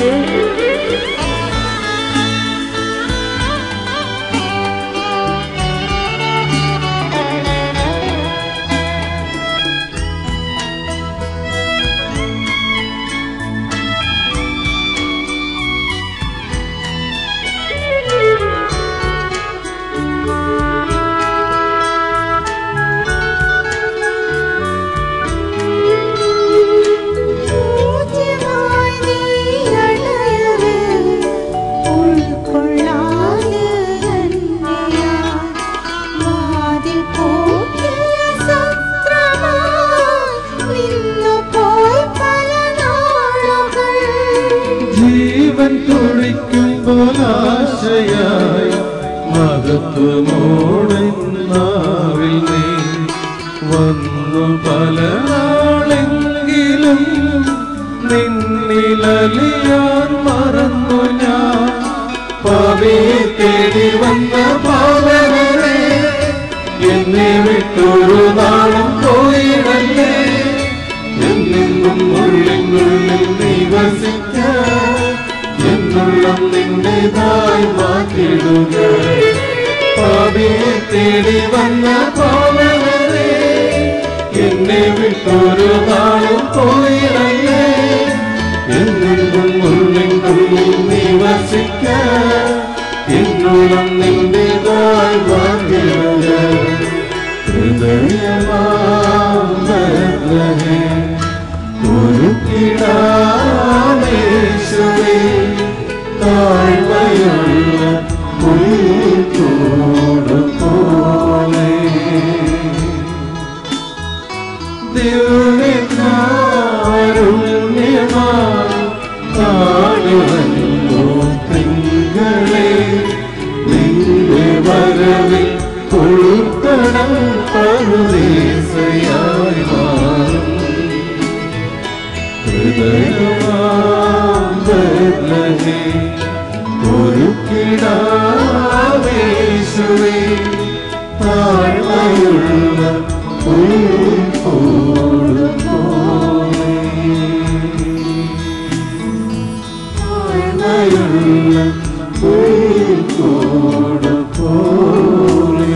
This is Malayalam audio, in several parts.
പൂജ്യമായി നീ അണയവേ ഉൾക്കൊള്ളാതെ തന്നെയാൻ വാതിൽ പൂട്ടിയ സത്രമായി നിന്നുപോയി പല നാളുകൾ ജീവൻ തുടിക്കുമ്പോൾ ആശയായി മഹത്വമോടെന്നാവിൽ നീ വന്നു പല നാളെങ്കിലും നിന്നിലലിയാൻ മറന്നു ഞാൻ പവിയെ തേടി വന്ന പാവനരെ എന്നെ വിട്ടൊരു നാളും പോയിടല്ലേ എന്നെന്നും ഉള്ളിനുള്ളിൽ നീ വസിക്ക എന്നുള്ളം നിന്റേതായി മാറ്റിടുക പാപിയെ തേടി വന്ന പാവനരെ എന്നെ വിട്ടൊരു നാളും പോയിടല്ലേ എന്നെന്നും ഉള്ളിനുള്ളിൽ നീ വസിക്ക എന്നുള്ളം നിന്റേതായി മാറ്റിടുക ഹൃദയമാന്തരേ ഒരു കിടാമേശുവേ താഴ്മയുള്ള പുൽക്കൂട് പോലെ ദിവ്യകാരുണ്യമാ കാണുവല്ലോ തിങ്കളെ നിന്റെ വരവിൽ കൊളുത്തണം പറുദീസയായി മാറും ഹൃദയമാന്തരേ ഒരു കിടാവേശുവേ താഴ്മയുള്ള പുൽക്കൂട് പോലെ താഴ്മയുള്ള പുൽക്കൂട് പോലെ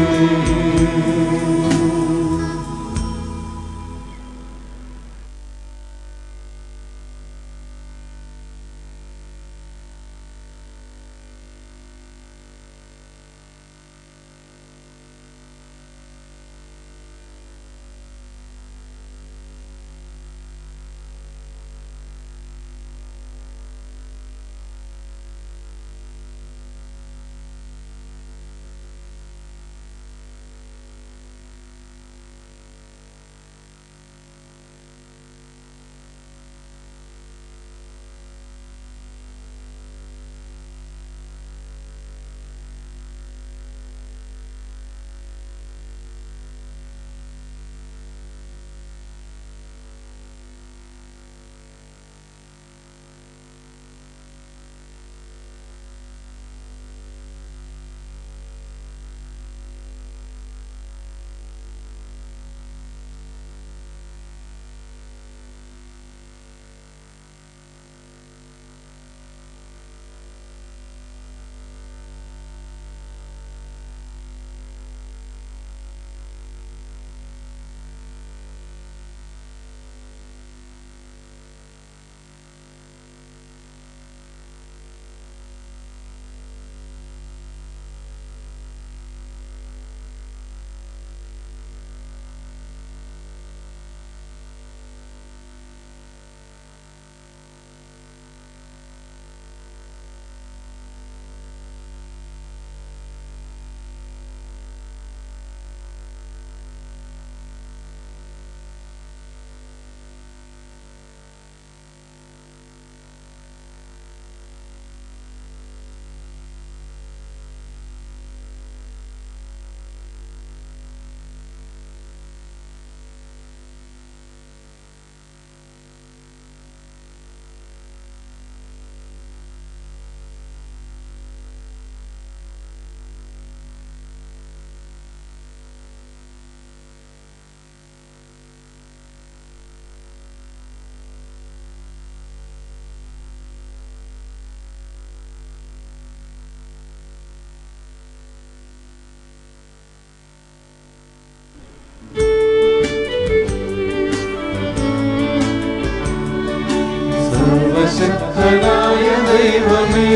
സർവശക്തനായ ദൈവമേ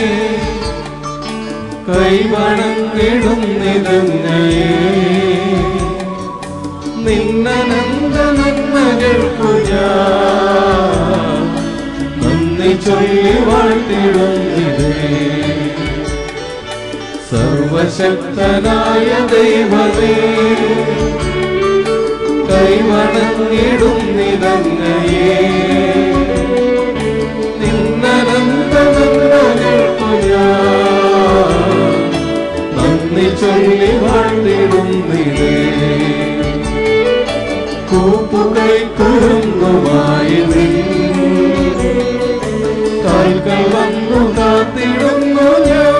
കൈവണങ്ങിടുന്നിതങ്ങയെ നിന്നനന്ദ നന്മകൾക്കു ഞാൻ നന്ദി ചൊല്ലി വാഴ്ത്തിടുന്നിതേ സർവശക്തനായ ദൈവമേ കൈവണങ്ങിടുന്നിതങ്ങയെ നിന്നനന്തനന്ദകൾക്കു ഞാൻ നന്ദി ചൊല്ലി വാഴ്ത്തിടുന്നിതേ കൂപ്പുകൈ കുരുന്നുമായി നീ കാൽകൾ വന്നു കാത്തിടുന്നു ഞാൻ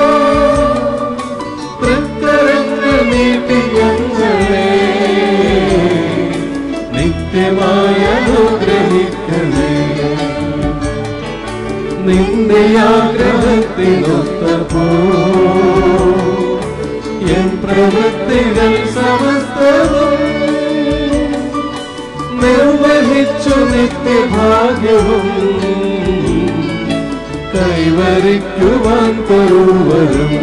തൃക്കരങ്ങൾ നീട്ടി ഞങ്ങളെ നിത്യമായി അനുഗ്രഹിക്കണേ നിന്റെ ആഗ്രഹത്തിനൊത്തപ്പോ എൻ പ്രവൃത്തികൾ സമസ്തവും നിർവഹിച്ചു നിത്യഭാഗ്യവും കൈവരിക്കുവാൻ പൊരുവരും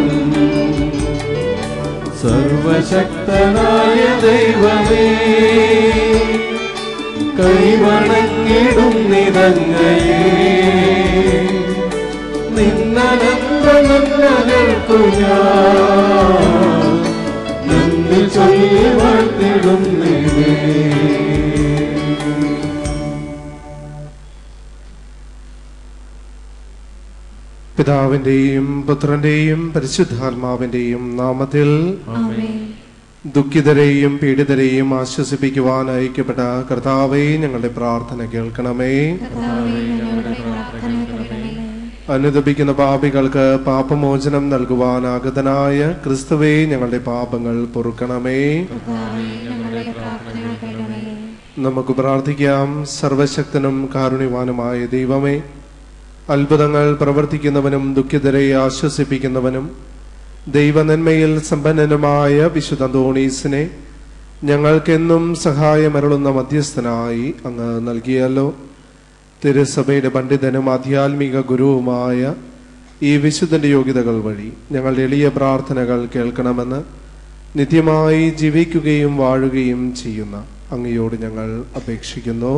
സർവശക്തനായ ദൈവമേ കൈവണങ്ങിടും നിതങ്ങയെ നിന്നനന്ദനന്ദകൾക്കു ഞാൻ നന്ദി ചൊല്ലി വാഴ്ത്തിടും നിതേ പിതാവിന്റെയും പുത്രന്റെയും പരിശുദ്ധാത്മാവിന്റെയും നാമത്തിൽ ദുഃഖിതരെയും പീഡിതരെയും ആശ്വസിപ്പിക്കുവാൻ അയക്കപ്പെട്ട കർത്താവെ ഞങ്ങളുടെ പ്രാർത്ഥന കേൾക്കണമേ അനുദപിക്കുന്ന പാപികൾക്ക് പാപമോചനം നൽകുവാൻ ആഗതനായ ക്രിസ്തുവെ ഞങ്ങളുടെ പാപങ്ങൾ പൊറുക്കണമേ നമുക്ക് പ്രാർത്ഥിക്കാം സർവശക്തനും കാരുണ്യവാനുമായ ദൈവമേ അത്ഭുതങ്ങൾ പ്രവർത്തിക്കുന്നവനും ദുഃഖിതരെ ആശ്വസിപ്പിക്കുന്നവനും ദൈവനന്മയിൽ സമ്പന്നനുമായ വിശുദ്ധ അന്തോണീസിനെ ഞങ്ങൾക്കെന്നും സഹായമരുളുന്ന മധ്യസ്ഥനായി അങ്ങ് നൽകിയല്ലോ തിരുസഭയുടെ പണ്ഡിതനും ആധ്യാത്മിക ഗുരുവുമായ ഈ വിശുദ്ധന്റെ യോഗ്യതകൾ വഴി ഞങ്ങളുടെ എളിയ പ്രാർത്ഥനകൾ കേൾക്കണമെന്ന് നിത്യമായി ജീവിക്കുകയും വാഴുകയും ചെയ്യുന്ന അങ്ങയോട് ഞങ്ങൾ അപേക്ഷിക്കുന്നു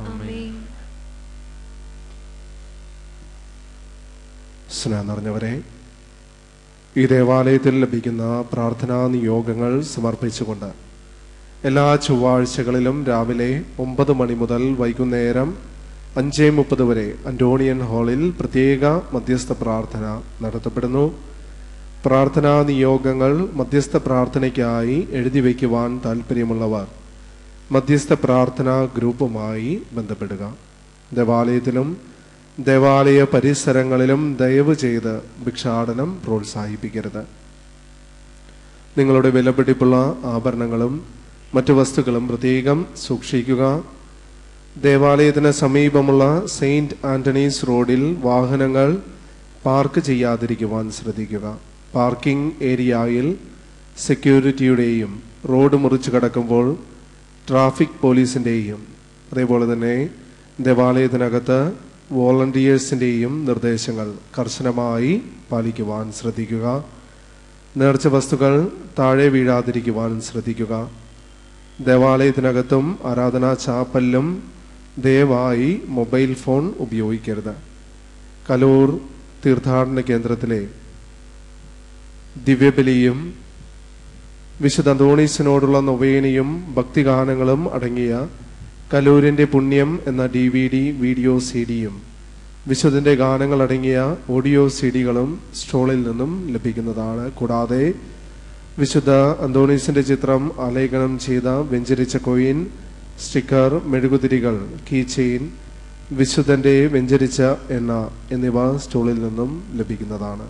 സ്നേഹം നിറഞ്ഞവരെ ഈ ദേവാലയത്തിൽ ലഭിക്കുന്ന പ്രാർത്ഥനാ നിയോഗങ്ങൾ സമർപ്പിച്ചുകൊണ്ട് എല്ലാ ചൊവ്വാഴ്ചകളിലും രാവിലെ ഒമ്പത് മണി മുതൽ വൈകുന്നേരം അഞ്ചേ മുപ്പത് വരെ അന്റോണിയൻ ഹാളിൽ പ്രത്യേക മധ്യസ്ഥ പ്രാർത്ഥന നടത്തപ്പെടുന്നു പ്രാർത്ഥനാ നിയോഗങ്ങൾ മധ്യസ്ഥ പ്രാർത്ഥനയ്ക്കായി എഴുതി വയ്ക്കുവാൻ താല്പര്യമുള്ളവർ മധ്യസ്ഥ പ്രാർത്ഥനാ ഗ്രൂപ്പുമായി ബന്ധപ്പെടുക ദേവാലയത്തിലും ദേവാലയ പരിസരങ്ങളിലും ദയവ് ചെയ്ത് ഭിക്ഷാടനം പ്രോത്സാഹിപ്പിക്കരുത് നിങ്ങളുടെ വിലപിടിപ്പുള്ള ആഭരണങ്ങളും മറ്റു വസ്തുക്കളും പ്രത്യേകം സൂക്ഷിക്കുക ദേവാലയത്തിന് സമീപമുള്ള സെയിന്റ് ആന്റണീസ് റോഡിൽ വാഹനങ്ങൾ പാർക്ക് ചെയ്യാതിരിക്കുവാൻ ശ്രദ്ധിക്കുക പാർക്കിംഗ് ഏരിയയിൽ സെക്യൂരിറ്റിയുടെയും റോഡ് മുറിച്ചു കടക്കുമ്പോൾ ട്രാഫിക് പോലീസിൻ്റെയും അതേപോലെ തന്നെ ദേവാലയത്തിനകത്ത് വോളണ്ടിയേഴ്സിൻ്റെയും നിർദ്ദേശങ്ങൾ കർശനമായി പാലിക്കുവാൻ ശ്രദ്ധിക്കുക നേർച്ച വസ്തുക്കൾ താഴെ വീഴാതിരിക്കുവാൻ ശ്രദ്ധിക്കുക ദേവാലയത്തിനകത്തും ആരാധനാ ചാപ്പലിലും ദയവായി മൊബൈൽ ഫോൺ ഉപയോഗിക്കരുത് കലൂർ തീർത്ഥാടന കേന്ദ്രത്തിലെ ദിവ്യബലിയും വിശുദ്ധ അന്തോണീസിനോടുള്ള നൊവേനയും ഭക്തിഗാനങ്ങളും അടങ്ങിയ കലൂരിന്റെ പുണ്യം എന്ന D V D video C ഡിയും വിശുദ്ധന്റെ ഗാനങ്ങൾ അടങ്ങിയ ഓഡിയോ സി ഡികളും സ്റ്റോളിൽ നിന്നും ലഭിക്കുന്നതാണ് കൂടാതെ വിശുദ്ധ അന്തോണീസിന്റെ ചിത്രം ആലേഖനം ചെയ്ത വെഞ്ചരിച്ച കോയിൻ സ്റ്റിക്കർ മെഴുകുതിരികൾ കീ ചെയിൻ വിശുദ്ധന്റെ വെഞ്ചരിച്ച എണ്ണ എന്നിവ സ്റ്റോളിൽ നിന്നും ലഭിക്കുന്നതാണ്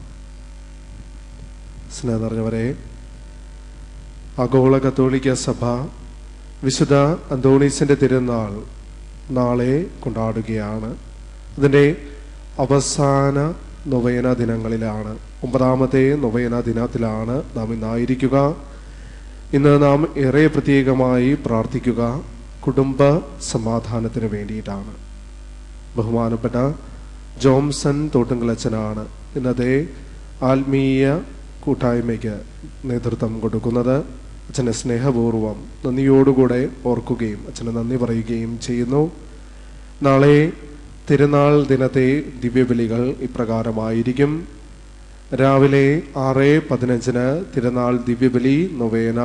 സ്നേഹം നിറഞ്ഞവരെ ആഗോള കത്തോലിക്ക സഭ വിശുദ്ധ അന്തോണീസിന്റെ തിരുനാൾ നാളെ കൊണ്ടാടുകയാണ് അതിൻ്റെ അവസാന നൊവേന ദിനങ്ങളിലാണ് ഒമ്പതാമത്തെ നൊവേന ദിനത്തിലാണ് നാം ഇന്നായിരിക്കുക ഇന്ന് നാം ഏറെ പ്രത്യേകമായി പ്രാർത്ഥിക്കുക കുടുംബ സമാധാനത്തിന് വേണ്ടിയിട്ടാണ് ബഹുമാനപ്പെട്ട ജോംസൺ തോട്ടുങ്കലച്ചനാണ് ഇന്നത്തെ ആത്മീയ കൂട്ടായ്മയ്ക്ക് നേതൃത്വം കൊടുക്കുന്നത് അച്ഛനെ സ്നേഹപൂർവ്വം നന്ദിയോടുകൂടെ ഓർക്കുകയും അച്ഛന് നന്ദി പറയുകയും ചെയ്യുന്നു നാളെ തിരുനാൾ ദിനത്തെ ദിവ്യബലികൾ ഇപ്രകാരമായിരിക്കും രാവിലെ ആറ് പതിനഞ്ചിന് തിരുനാൾ ദിവ്യബലി നൊവേന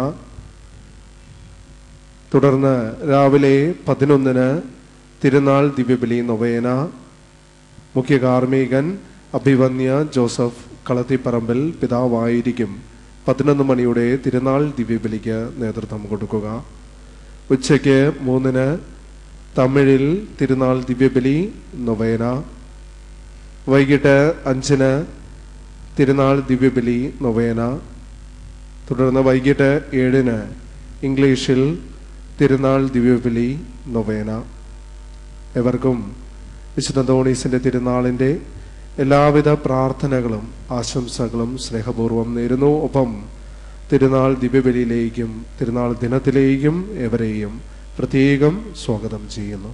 തുടർന്ന് രാവിലെ പതിനൊന്നിന് തിരുനാൾ ദിവ്യബലി നൊവേന മുഖ്യ കാർമ്മികൻ അഭിവന്യ ജോസഫ് കളത്തിപ്പറമ്പിൽ പിതാവായിരിക്കും പതിനൊന്ന് മണിയുടെ തിരുനാൾ ദിവ്യബലിക്ക് നേതൃത്വം കൊടുക്കുക ഉച്ചയ്ക്ക് മൂന്നിന് തമിഴിൽ തിരുനാൾ ദിവ്യബലി നൊവേന വൈകിട്ട് അഞ്ചിന് തിരുനാൾ ദിവ്യബലി നൊവേന തുടർന്ന് വൈകിട്ട് ഏഴിന് ഇംഗ്ലീഷിൽ തിരുനാൾ ദിവ്യബലി നൊവേന എവർക്കും വിശുദ്ധ തോണീസിന്റെ തിരുനാളിന്റെ എല്ലാവിധ പ്രാർത്ഥനകളും ആശംസകളും സ്നേഹപൂർവ്വം നേരുന്നു ഒപ്പം തിരുനാൾ ദിവ്യബലിയിലേക്കും തിരുനാൾ ദിനത്തിലേക്കും എവരെയും പ്രത്യേകം സ്വാഗതം ചെയ്യുന്നു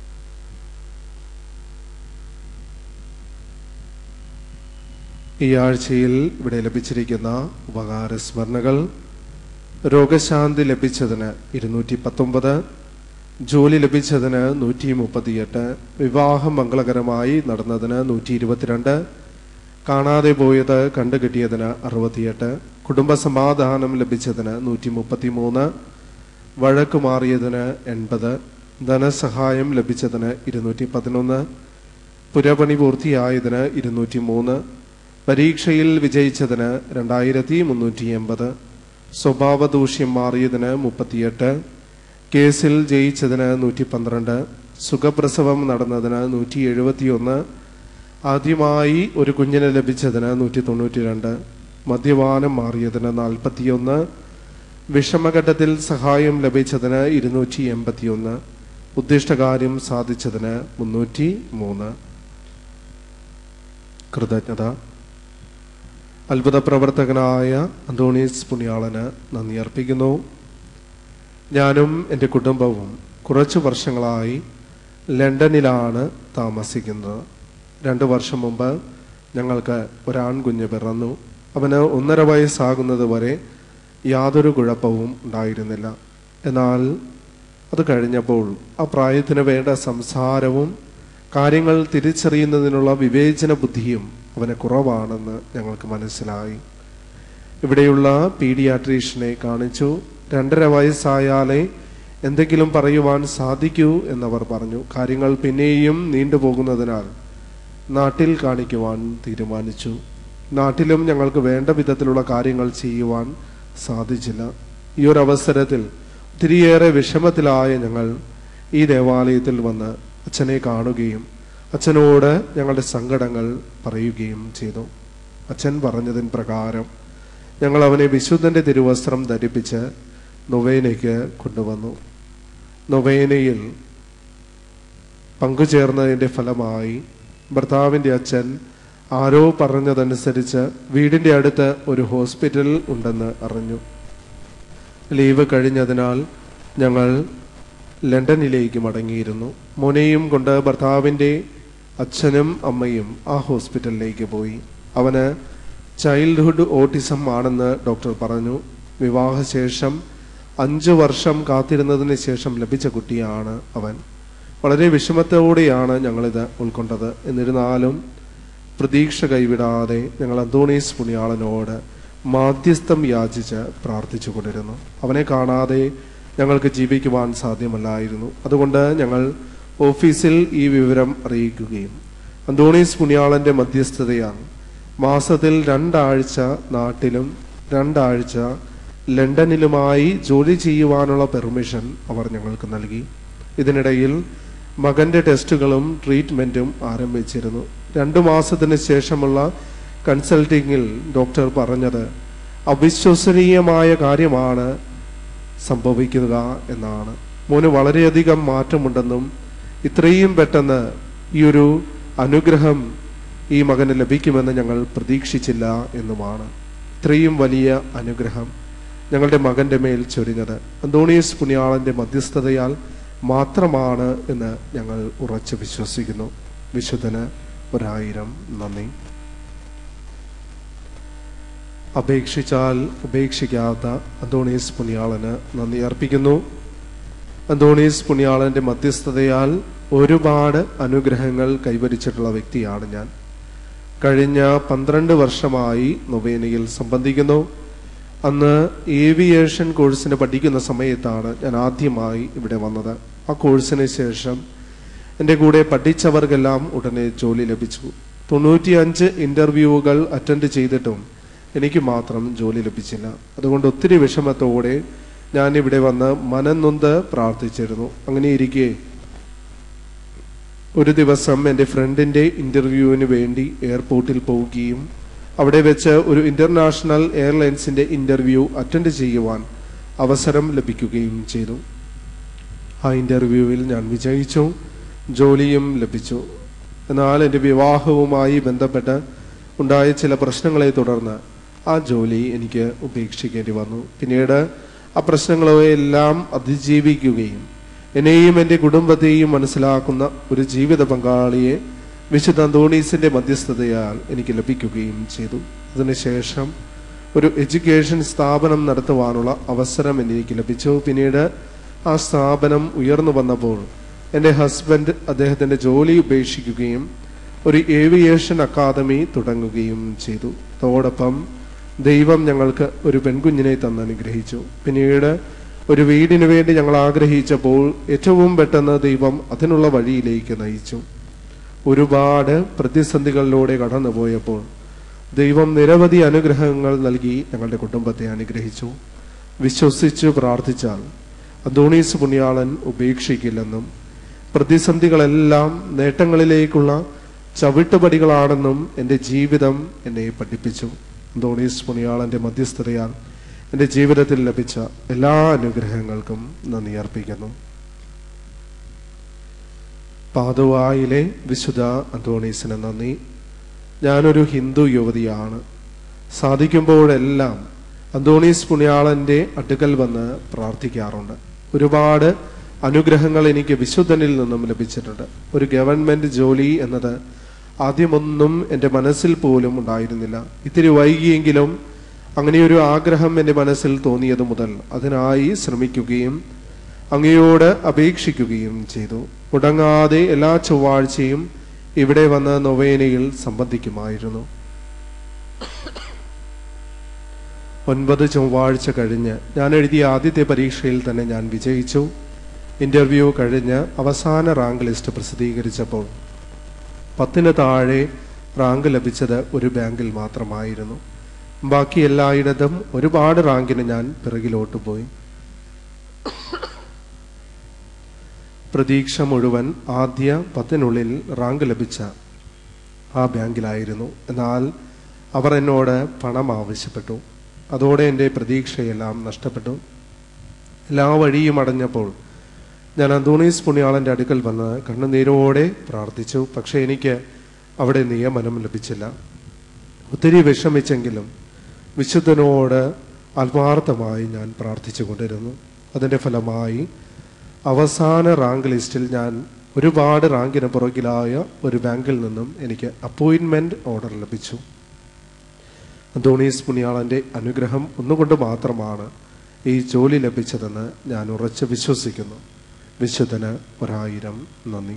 ഈ ആഴ്ചയിൽ ഇവിടെ ലഭിച്ചിരിക്കുന്ന ഉപകാര സ്മരണകൾ രോഗശാന്തി ലഭിച്ചതിന് ഇരുന്നൂറ്റി പത്തൊമ്പത് ജോലി ലഭിച്ചതിന് നൂറ്റി മുപ്പത്തിയെട്ട് വിവാഹം മംഗളകരമായി നടന്നതിന് നൂറ്റി ഇരുപത്തിരണ്ട് കാണാതെ പോയത് കണ്ടുകിട്ടിയതിന് അറുപത്തിയെട്ട് കുടുംബസമാധാനം ലഭിച്ചതിന് നൂറ്റി മുപ്പത്തി മൂന്ന് വഴക്ക് മാറിയതിന് എൺപത് ധനസഹായം ലഭിച്ചതിന് ഇരുന്നൂറ്റി പതിനൊന്ന് പുരപണി പൂർത്തിയായതിന് ഇരുന്നൂറ്റി മൂന്ന് പരീക്ഷയിൽ വിജയിച്ചതിന് രണ്ടായിരത്തി മുന്നൂറ്റി എൺപത് സ്വഭാവദൂഷ്യം മാറിയതിന് മുപ്പത്തിയെട്ട് കേസിൽ ജയിച്ചതിന് നൂറ്റി പന്ത്രണ്ട് സുഖപ്രസവം നടന്നതിന് നൂറ്റി എഴുപത്തിയൊന്ന് ആദ്യമായി ഒരു കുഞ്ഞിനെ ലഭിച്ചതിന് നൂറ്റി തൊണ്ണൂറ്റി രണ്ട് മദ്യപാനം മാറിയതിന് നാൽപ്പത്തിയൊന്ന് വിഷമഘട്ടത്തിൽ സഹായം ലഭിച്ചതിന് ഇരുന്നൂറ്റി എൺപത്തിയൊന്ന് ഉദ്ദിഷ്ടകാര്യം സാധിച്ചതിന് മുന്നൂറ്റി മൂന്ന് കൃതജ്ഞത അത്ഭുത പ്രവർത്തകനായ അന്തോണീസ് പുണ്യാളന് നന്ദി അർപ്പിക്കുന്നു ഞാനും എൻ്റെ കുടുംബവും കുറച്ചു വർഷങ്ങളായി ലണ്ടനിലാണ് താമസിക്കുന്നത് രണ്ട് വർഷം മുമ്പ് ഞങ്ങൾക്ക് ഒരാൺകുഞ്ഞ് പിറന്നു അവന് ഒന്നര വയസ്സാകുന്നത് വരെ യാതൊരു കുഴപ്പവും ഉണ്ടായിരുന്നില്ല എന്നാൽ അത് കഴിഞ്ഞപ്പോൾ ആ പ്രായത്തിന് വേണ്ട സംസാരവും കാര്യങ്ങൾ തിരിച്ചറിയുന്നതിനുള്ള വിവേചന ബുദ്ധിയും അവന് കുറവാണെന്ന് ഞങ്ങൾക്ക് മനസ്സിലായി ഇവിടെയുള്ള പീഡിയാട്രീഷ്യനെ കാണിച്ചു രണ്ടര വയസ്സായാലേ എന്തെങ്കിലും പറയുവാൻ സാധിക്കൂ എന്നവർ പറഞ്ഞു കാര്യങ്ങൾ പിന്നെയും നീണ്ടുപോകുന്നതിനാൽ നാട്ടിൽ കാണിക്കുവാൻ തീരുമാനിച്ചു നാട്ടിലും ഞങ്ങൾക്ക് വേണ്ട വിധത്തിലുള്ള കാര്യങ്ങൾ ചെയ്യുവാൻ സാധിച്ചില്ല ഈ ഒരു അവസരത്തിൽ ഒത്തിരിയേറെ വിഷമത്തിലായ ഞങ്ങൾ ഈ ദേവാലയത്തിൽ വന്ന് അച്ഛനെ കാണുകയും അച്ഛനോട് ഞങ്ങളുടെ സങ്കടങ്ങൾ പറയുകയും ചെയ്തു അച്ഛൻ പറഞ്ഞതിൻ പ്രകാരം ഞങ്ങൾ അവനെ വിശുദ്ധന്റെ തിരുവസ്ത്രം ധരിപ്പിച്ച് നൊവേനയ്ക്ക് കൊണ്ടുവന്നു നൊവേനയിൽ പങ്കുചേർന്നതിന്റെ ഫലമായി ഭർത്താവിന്റെ അച്ഛൻ ആരോ പറഞ്ഞതനുസരിച്ച് വീടിന്റെ അടുത്ത് ഒരു ഹോസ്പിറ്റൽ ഉണ്ടെന്ന് അറിഞ്ഞു ലീവ് കഴിഞ്ഞതിനാൽ ഞങ്ങൾ ലണ്ടനിലേക്ക് മടങ്ങിയിരുന്നു മോനെയും കൊണ്ട് ഭർത്താവിൻ്റെ അച്ഛനും അമ്മയും ആ ഹോസ്പിറ്റലിലേക്ക് പോയി അവന് ചൈൽഡ്ഹുഡ് ഓട്ടിസം ആണെന്ന് ഡോക്ടർ പറഞ്ഞു വിവാഹശേഷം അഞ്ചു വർഷം കാത്തിരുന്നതിന് ശേഷം ലഭിച്ച കുട്ടിയാണ് അവൻ വളരെ വിഷമത്തോടെയാണ് ഞങ്ങളിത് ഉൾക്കൊണ്ടത് എന്നിരുന്നാലും പ്രതീക്ഷ കൈവിടാതെ ഞങ്ങൾ അന്തോണീസ് പുണ്യാളനോട് മാധ്യസ്ഥം യാചിച്ച് പ്രാർത്ഥിച്ചു കൊണ്ടിരുന്നു അവനെ കാണാതെ ഞങ്ങൾക്ക് ജീവിക്കുവാൻ സാധ്യമല്ലായിരുന്നു അതുകൊണ്ട് ഞങ്ങൾ ഓഫീസിൽ ഈ വിവരം അറിയിക്കുകയും അന്തോണീസ് പുണ്യാളന്റെ മധ്യസ്ഥതയാൽ മാസത്തിൽ രണ്ടാഴ്ച നാട്ടിലും രണ്ടാഴ്ച ലണ്ടനിലുമായി ജോലി ചെയ്യുവാനുള്ള പെർമിഷൻ അവർ ഞങ്ങൾക്ക് നൽകി ഇതിനിടയിൽ മകന്റെ ടെസ്റ്റുകളും ട്രീറ്റ്മെന്റും ആരംഭിച്ചിരുന്നു രണ്ടു മാസത്തിന് ശേഷമുള്ള കൺസൾട്ടിങ്ങിൽ ഡോക്ടർ പറഞ്ഞത് അവിശ്വസനീയമായ കാര്യമാണ് സംഭവിക്കുക എന്നാണ് മോന് വളരെയധികം മാറ്റമുണ്ടെന്നും ഇത്രയും പെട്ടെന്ന് ഈ ഒരു അനുഗ്രഹം ഈ മകന് ലഭിക്കുമെന്ന് ഞങ്ങൾ പ്രതീക്ഷിച്ചില്ല എന്നുമാണ് ഇത്രയും വലിയ അനുഗ്രഹം ഞങ്ങളുടെ മകന്റെ മേൽ ചൊരിഞ്ഞത് അന്തോണീസ് പുണ്യാളന്റെ മധ്യസ്ഥതയാൽ മാത്രമാണ് എന്ന് ഞങ്ങൾ ഉറച്ചു വിശ്വസിക്കുന്നു വിശുദ്ധന് ഒരായിരം നന്ദി അപേക്ഷിച്ചാൽ ഉപേക്ഷിക്കാത്ത അന്തോണീസ് പുണ്യാളന് നന്ദി അർപ്പിക്കുന്നു അന്തോണീസ് പുണ്യാളന്റെ മധ്യസ്ഥതയാൽ ഒരുപാട് അനുഗ്രഹങ്ങൾ കൈവരിച്ചിട്ടുള്ള വ്യക്തിയാണ് ഞാൻ കഴിഞ്ഞ പന്ത്രണ്ട് വർഷമായി നൊവേനയിൽ സംബന്ധിക്കുന്നു അന്ന് ഏവിയേഷൻ കോഴ്സിന് പഠിക്കുന്ന സമയത്താണ് ഞാൻ ആദ്യമായി ഇവിടെ വന്നത് ആ കോഴ്സിന് ശേഷം എൻ്റെ കൂടെ പഠിച്ചവർക്കെല്ലാം ഉടനെ ജോലി ലഭിച്ചു തൊണ്ണൂറ്റിയഞ്ച് ഇൻ്റർവ്യൂവുകൾ അറ്റൻഡ് ചെയ്തിട്ടും എനിക്ക് മാത്രം ജോലി ലഭിച്ചില്ല അതുകൊണ്ട് ഒത്തിരി വിഷമത്തോടെ ഞാൻ ഇവിടെ വന്ന് മനംനൊന്ത് പ്രാർത്ഥിച്ചിരുന്നു അങ്ങനെ ഇരിക്കെ ഒരു ദിവസം എൻ്റെ ഫ്രണ്ടിൻ്റെ ഇൻ്റർവ്യൂവിന് വേണ്ടി എയർപോർട്ടിൽ പോവുകയും അവിടെ വെച്ച് ഒരു ഇന്റർനാഷണൽ എയർലൈൻസിന്റെ ഇന്റർവ്യൂ അറ്റൻഡ് ചെയ്യുവാൻ അവസരം ലഭിക്കുകയും ചെയ്തു ആ ഇന്റർവ്യൂവിൽ ഞാൻ വിജയിച്ചു ജോലിയും ലഭിച്ചു എന്നാൽ എൻ്റെ വിവാഹവുമായി ബന്ധപ്പെട്ട് ഉണ്ടായ ചില പ്രശ്നങ്ങളെ തുടർന്ന് ആ ജോലി എനിക്ക് ഉപേക്ഷിക്കേണ്ടി വന്നു പിന്നീട് ആ പ്രശ്നങ്ങളെല്ലാം അതിജീവിക്കുകയും എന്നെയും എൻ്റെ കുടുംബത്തെയും മനസ്സിലാക്കുന്ന ഒരു ജീവിത പങ്കാളിയെ വിശുദ്ധ അന്തോണീസിന്റെ മധ്യസ്ഥതയാൽ എനിക്ക് ലഭിക്കുകയും ചെയ്തു അതിനുശേഷം ഒരു എഡ്യൂക്കേഷൻ സ്ഥാപനം നടത്തുവാനുള്ള അവസരം എനിക്ക് ലഭിച്ചു പിന്നീട് ആ സ്ഥാപനം ഉയർന്നു വന്നപ്പോൾ എൻ്റെ ഹസ്ബൻഡ് അദ്ദേഹത്തിൻ്റെ ജോലി ഉപേക്ഷിക്കുകയും ഒരു ഏവിയേഷൻ അക്കാദമി തുടങ്ങുകയും ചെയ്തു അതോടൊപ്പം ദൈവം ഞങ്ങൾക്ക് ഒരു പെൺകുഞ്ഞിനെ തന്ന് അനുഗ്രഹിച്ചു പിന്നീട് ഒരു വീടിനു വേണ്ടി ഞങ്ങൾ ആഗ്രഹിച്ചപ്പോൾ ഏറ്റവും പെട്ടെന്ന് ദൈവം അതിനുള്ള വഴിയിലേക്ക് നയിച്ചു ഒരുപാട് പ്രതിസന്ധികളിലൂടെ കടന്നുപോയപ്പോൾ ദൈവം നിരവധി അനുഗ്രഹങ്ങൾ നൽകി ഞങ്ങളുടെ കുടുംബത്തെ അനുഗ്രഹിച്ചു വിശ്വസിച്ച് പ്രാർത്ഥിച്ചാൽ അന്തോണീസ് പുണ്യാളൻ ഉപേക്ഷിക്കില്ലെന്നും പ്രതിസന്ധികളെല്ലാം നേട്ടങ്ങളിലേക്കുള്ള ചവിട്ടുപടികളാണെന്നും എൻ്റെ ജീവിതം എന്നെ പഠിപ്പിച്ചു അന്തോണീസ് പുണ്യാളന്റെ മധ്യസ്ഥതയാൽ എൻ്റെ ജീവിതത്തിൽ ലഭിച്ച എല്ലാ അനുഗ്രഹങ്ങൾക്കും നന്ദി അർപ്പിക്കുന്നു പാതുവായിലെ വിശുദ്ധ അന്തോണീസിന് നന്ദി ഞാനൊരു ഹിന്ദു യുവതിയാണ് സാധിക്കുമ്പോഴെല്ലാം അന്തോണീസ് പുണ്യാളന്റെ അടുക്കൽ വന്ന് പ്രാർത്ഥിക്കാറുണ്ട് ഒരുപാട് അനുഗ്രഹങ്ങൾ എനിക്ക് വിശുദ്ധനിൽ നിന്നും ലഭിച്ചിട്ടുണ്ട് ഒരു ഗവൺമെന്റ് ജോലി എന്നത് ആദ്യമൊന്നും എൻ്റെ മനസ്സിൽ പോലും ഉണ്ടായിരുന്നില്ല ഇത്തിരി വൈകിയെങ്കിലും അങ്ങനെയൊരു ആഗ്രഹം എൻ്റെ മനസ്സിൽ തോന്നിയത് മുതൽ അതിനായി ശ്രമിക്കുകയും അങ്ങയോട് അപേക്ഷിക്കുകയും ചെയ്തു മുടങ്ങാതെ എല്ലാ ചൊവ്വാഴ്ചയും ഇവിടെ വന്ന് നൊവേനയിൽ സംബന്ധിക്കുമായിരുന്നു ഒൻപത് ചൊവ്വാഴ്ച കഴിഞ്ഞ് ഞാൻ എഴുതിയ ആദ്യത്തെ പരീക്ഷയിൽ തന്നെ ഞാൻ വിജയിച്ചു ഇന്റർവ്യൂ കഴിഞ്ഞ് അവസാന റാങ്ക് ലിസ്റ്റ് പ്രസിദ്ധീകരിച്ചപ്പോൾ പത്തിന് താഴെ റാങ്ക് ലഭിച്ചത് ഒരു ബാങ്കിൽ മാത്രമായിരുന്നു ബാക്കി എല്ലായിടത്തും ഒരുപാട് റാങ്കിന് ഞാൻ പിറകിലോട്ട് പോയി പ്രതീക്ഷ മുഴുവൻ ആദ്യ പത്തിനുള്ളിൽ റാങ്ക് ലഭിച്ച ആ ബാങ്കിലായിരുന്നു എന്നാൽ അവർ എന്നോട് പണം ആവശ്യപ്പെട്ടു അതോടെ എൻ്റെ പ്രതീക്ഷയെല്ലാം നഷ്ടപ്പെട്ടു എല്ലാ വഴിയും അടഞ്ഞപ്പോൾ ഞാൻ അന്തോണീസ് പുണ്യാളന്റെ അടുക്കൽ വന്ന് കണ്ണുനീരോടെ പ്രാർത്ഥിച്ചു പക്ഷെ എനിക്ക് അവിടെ നിയമനം ലഭിച്ചില്ല ഒത്തിരി വിഷമിച്ചെങ്കിലും വിശുദ്ധനോട് ആത്മാർത്ഥമായി ഞാൻ പ്രാർത്ഥിച്ചു കൊണ്ടിരുന്നു അതിൻ്റെ ഫലമായി അവസാന റാങ്ക് ലിസ്റ്റിൽ ഞാൻ ഒരുപാട് റാങ്കിന് പുറകിലായ ഒരു ബാങ്കിൽ നിന്നും എനിക്ക് അപ്പോയിൻമെന്റ് ഓർഡർ ലഭിച്ചു അന്തോണീസ് പുണ്യാളന്റെ അനുഗ്രഹം ഒന്നുകൊണ്ട് മാത്രമാണ് ഈ ജോലി ലഭിച്ചതെന്ന് ഞാൻ ഉറച്ചു വിശ്വസിക്കുന്നു വിശുദ്ധന് ഒരായിരം നന്ദി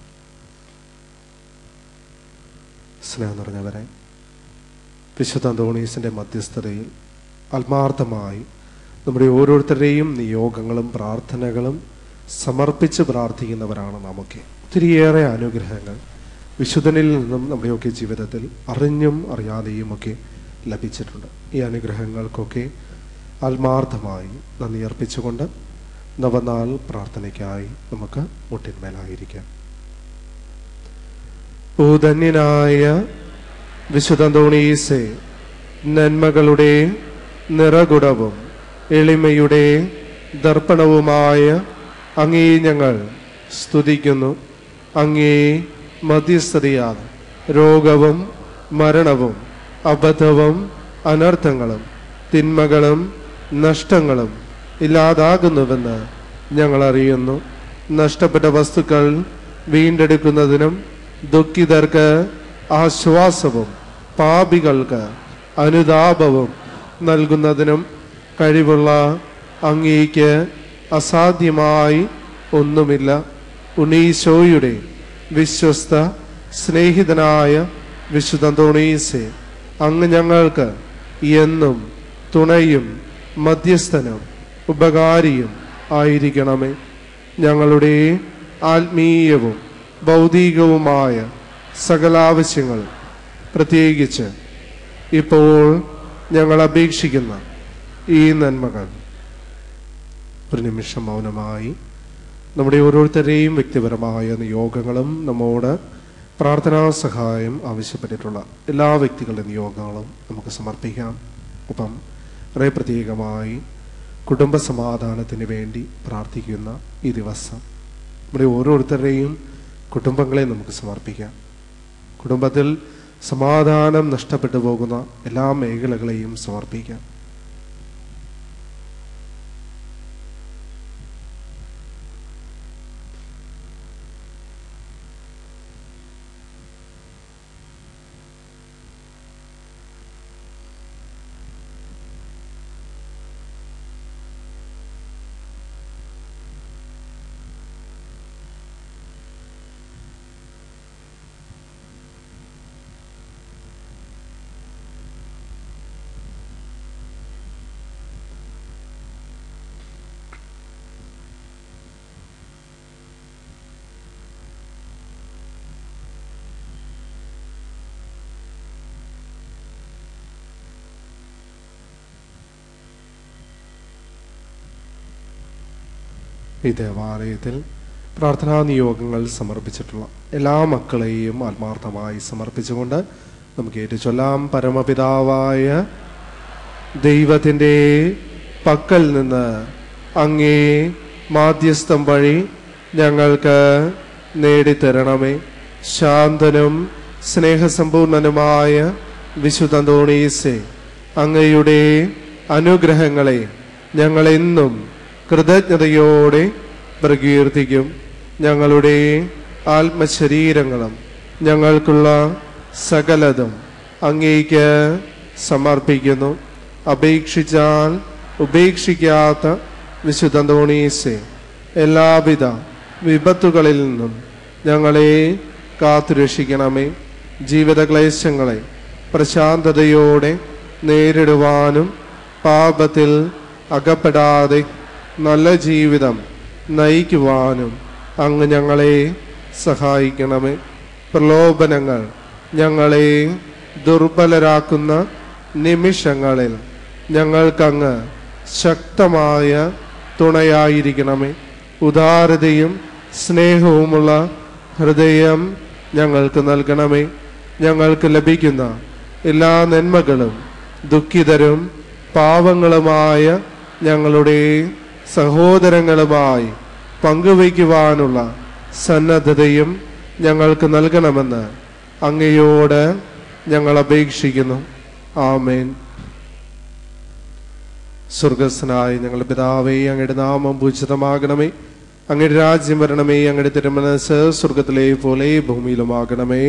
സ്നേഹം നിറഞ്ഞവരെ വിശുദ്ധ അന്തോണീസിന്റെ മധ്യസ്ഥതയിൽ ആത്മാർത്ഥമായി നമ്മുടെ ഓരോരുത്തരുടെയും നിയോഗങ്ങളും പ്രാർത്ഥനകളും സമർപ്പിച്ച് പ്രാർത്ഥിക്കുന്നവരാണ് നമുക്ക് ഒത്തിരിയേറെ അനുഗ്രഹങ്ങൾ വിശുദ്ധനിൽ നിന്നും നമ്മുടെയൊക്കെ ജീവിതത്തിൽ അറിഞ്ഞും അറിയാതെയും ഒക്കെ ലഭിച്ചിട്ടുണ്ട് ഈ അനുഗ്രഹങ്ങൾക്കൊക്കെ ആത്മാർത്ഥമായി നന്ദി അർപ്പിച്ചുകൊണ്ട് നവനാൾ പ്രാർത്ഥനയ്ക്കായി നമുക്ക് മുട്ടിന്മേലായിരിക്കാം ഓ ധന്യനായ വിശുദ്ധ തോണീസെ നന്മകളുടെ നിറകുടവും എളിമയുടെ ദർപ്പണവുമായ അങ്ങേ ഞങ്ങൾ സ്തുതിക്കുന്നു അങ്ങേ മധ്യസ്ഥതയാൽ രോഗവും മരണവും അബദ്ധവും അനർത്ഥങ്ങളും തിന്മകളും നഷ്ടങ്ങളും ഇല്ലാതാകുന്നുവെന്ന് ഞങ്ങൾ അറിയുന്നു നഷ്ടപ്പെട്ട വസ്തുക്കൾ വീണ്ടെടുക്കുന്നതിനും ദുഃഖിതർക്ക് ആശ്വാസവും പാപികൾക്ക് അനുതാപവും നൽകുന്നതിനും കഴിവുള്ള അങ്ങേക്ക് അസാധ്യമായി ഒന്നുമില്ല ഉണീശോയുടെ വിശ്വസ്ത സ്നേഹിതനായ വിശുദ്ധ തോണീസെ അങ്ങ് ഞങ്ങൾക്ക് എന്നും തുണയും മധ്യസ്ഥനും ഉപകാരിയും ആയിരിക്കണമേ ഞങ്ങളുടെ ആത്മീയവും ഭൗതികവുമായ സകലാവശ്യങ്ങൾ പ്രത്യേകിച്ച് ഇപ്പോൾ ഞങ്ങൾ അപേക്ഷിക്കുന്ന ഈ നന്മകൾ ഒരു നിമിഷം മൗനമായി നമ്മുടെ ഓരോരുത്തരെയും വ്യക്തിപരമായ നിയോഗങ്ങളും നമ്മോട് പ്രാർത്ഥനാ സഹായം ആവശ്യപ്പെട്ടിട്ടുള്ള എല്ലാ വ്യക്തികളുടെ നിയോഗങ്ങളും നമുക്ക് സമർപ്പിക്കാം ഒപ്പം വളരെ പ്രത്യേകമായി കുടുംബ സമാധാനത്തിന് വേണ്ടി പ്രാർത്ഥിക്കുന്ന ഈ ദിവസം നമ്മുടെ ഓരോരുത്തരുടെയും കുടുംബങ്ങളെ നമുക്ക് സമർപ്പിക്കാം കുടുംബത്തിൽ സമാധാനം നഷ്ടപ്പെട്ടു പോകുന്ന എല്ലാ മേഖലകളെയും സമർപ്പിക്കാം ഈ ദേവാലയത്തിൽ പ്രാർത്ഥനാ നിയോഗങ്ങൾ സമർപ്പിച്ചിട്ടുള്ള എല്ലാ മക്കളെയും ആത്മാർത്ഥമായി സമർപ്പിച്ചുകൊണ്ട് നമുക്ക് ഏറ്റുചൊല്ലാം പരമപിതാവായ ദൈവത്തിൻ്റെ പക്കൽ നിന്ന് അങ്ങേ മാധ്യസ്ഥം വഴി ഞങ്ങൾക്ക് നേടിത്തരണമേ ശാന്തനും സ്നേഹസമ്പൂർണനുമായ വിശുദ്ധ തോണീസെ അങ്ങയുടെ അനുഗ്രഹങ്ങളെ ഞങ്ങളെന്നും കൃതജ്ഞതയോടെ പ്രകീർത്തിക്കും ഞങ്ങളുടെ ആത്മശരീരങ്ങളും ഞങ്ങൾക്കുള്ള സകലതും അങ്ങേക്ക് സമർപ്പിക്കുന്നു അപേക്ഷിച്ചാൽ ഉപേക്ഷിക്കാത്ത വിശുദ്ധ തോണീസെ എല്ലാവിധ വിപത്തുകളിൽ നിന്നും ഞങ്ങളെ കാത്തുരക്ഷിക്കണമേ ജീവിത ക്ലേശങ്ങളെ പ്രശാന്തതയോടെ നേരിടുവാനും പാപത്തിൽ അകപ്പെടാതെ നല്ല ജീവിതം നയിക്കുവാനും അങ്ങ് ഞങ്ങളെ സഹായിക്കണമേ പ്രലോഭനങ്ങൾ ഞങ്ങളെ ദുർബലരാക്കുന്ന നിമിഷങ്ങളിൽ ഞങ്ങൾക്കങ്ങ് ശക്തമായ തുണയായിരിക്കണമേ ഉദാരതയും സ്നേഹവുമുള്ള ഹൃദയം ഞങ്ങൾക്ക് നൽകണമേ ഞങ്ങൾക്ക് ലഭിക്കുന്ന എല്ലാ നന്മകളും ദുഃഖിതരും പാവങ്ങളുമായ ഞങ്ങളുടെ സഹോദരങ്ങളുമായി പങ്കുവയ്ക്കുവാനുള്ള സന്നദ്ധതയും ഞങ്ങൾക്ക് നൽകണമെന്ന് അങ്ങയോട് ഞങ്ങൾ അപേക്ഷിക്കുന്നു ആമേൻ സ്വർഗസ്നായ ഞങ്ങളുടെ പിതാവേ അങ്ങയുടെ നാമം പൂജിതമാകണമേ അങ്ങയുടെ രാജ്യം വരണമേ അങ്ങയുടെ തിരുമനസ് സ്വർഗത്തിലെ പോലെ ഭൂമിയിലുമാകണമേ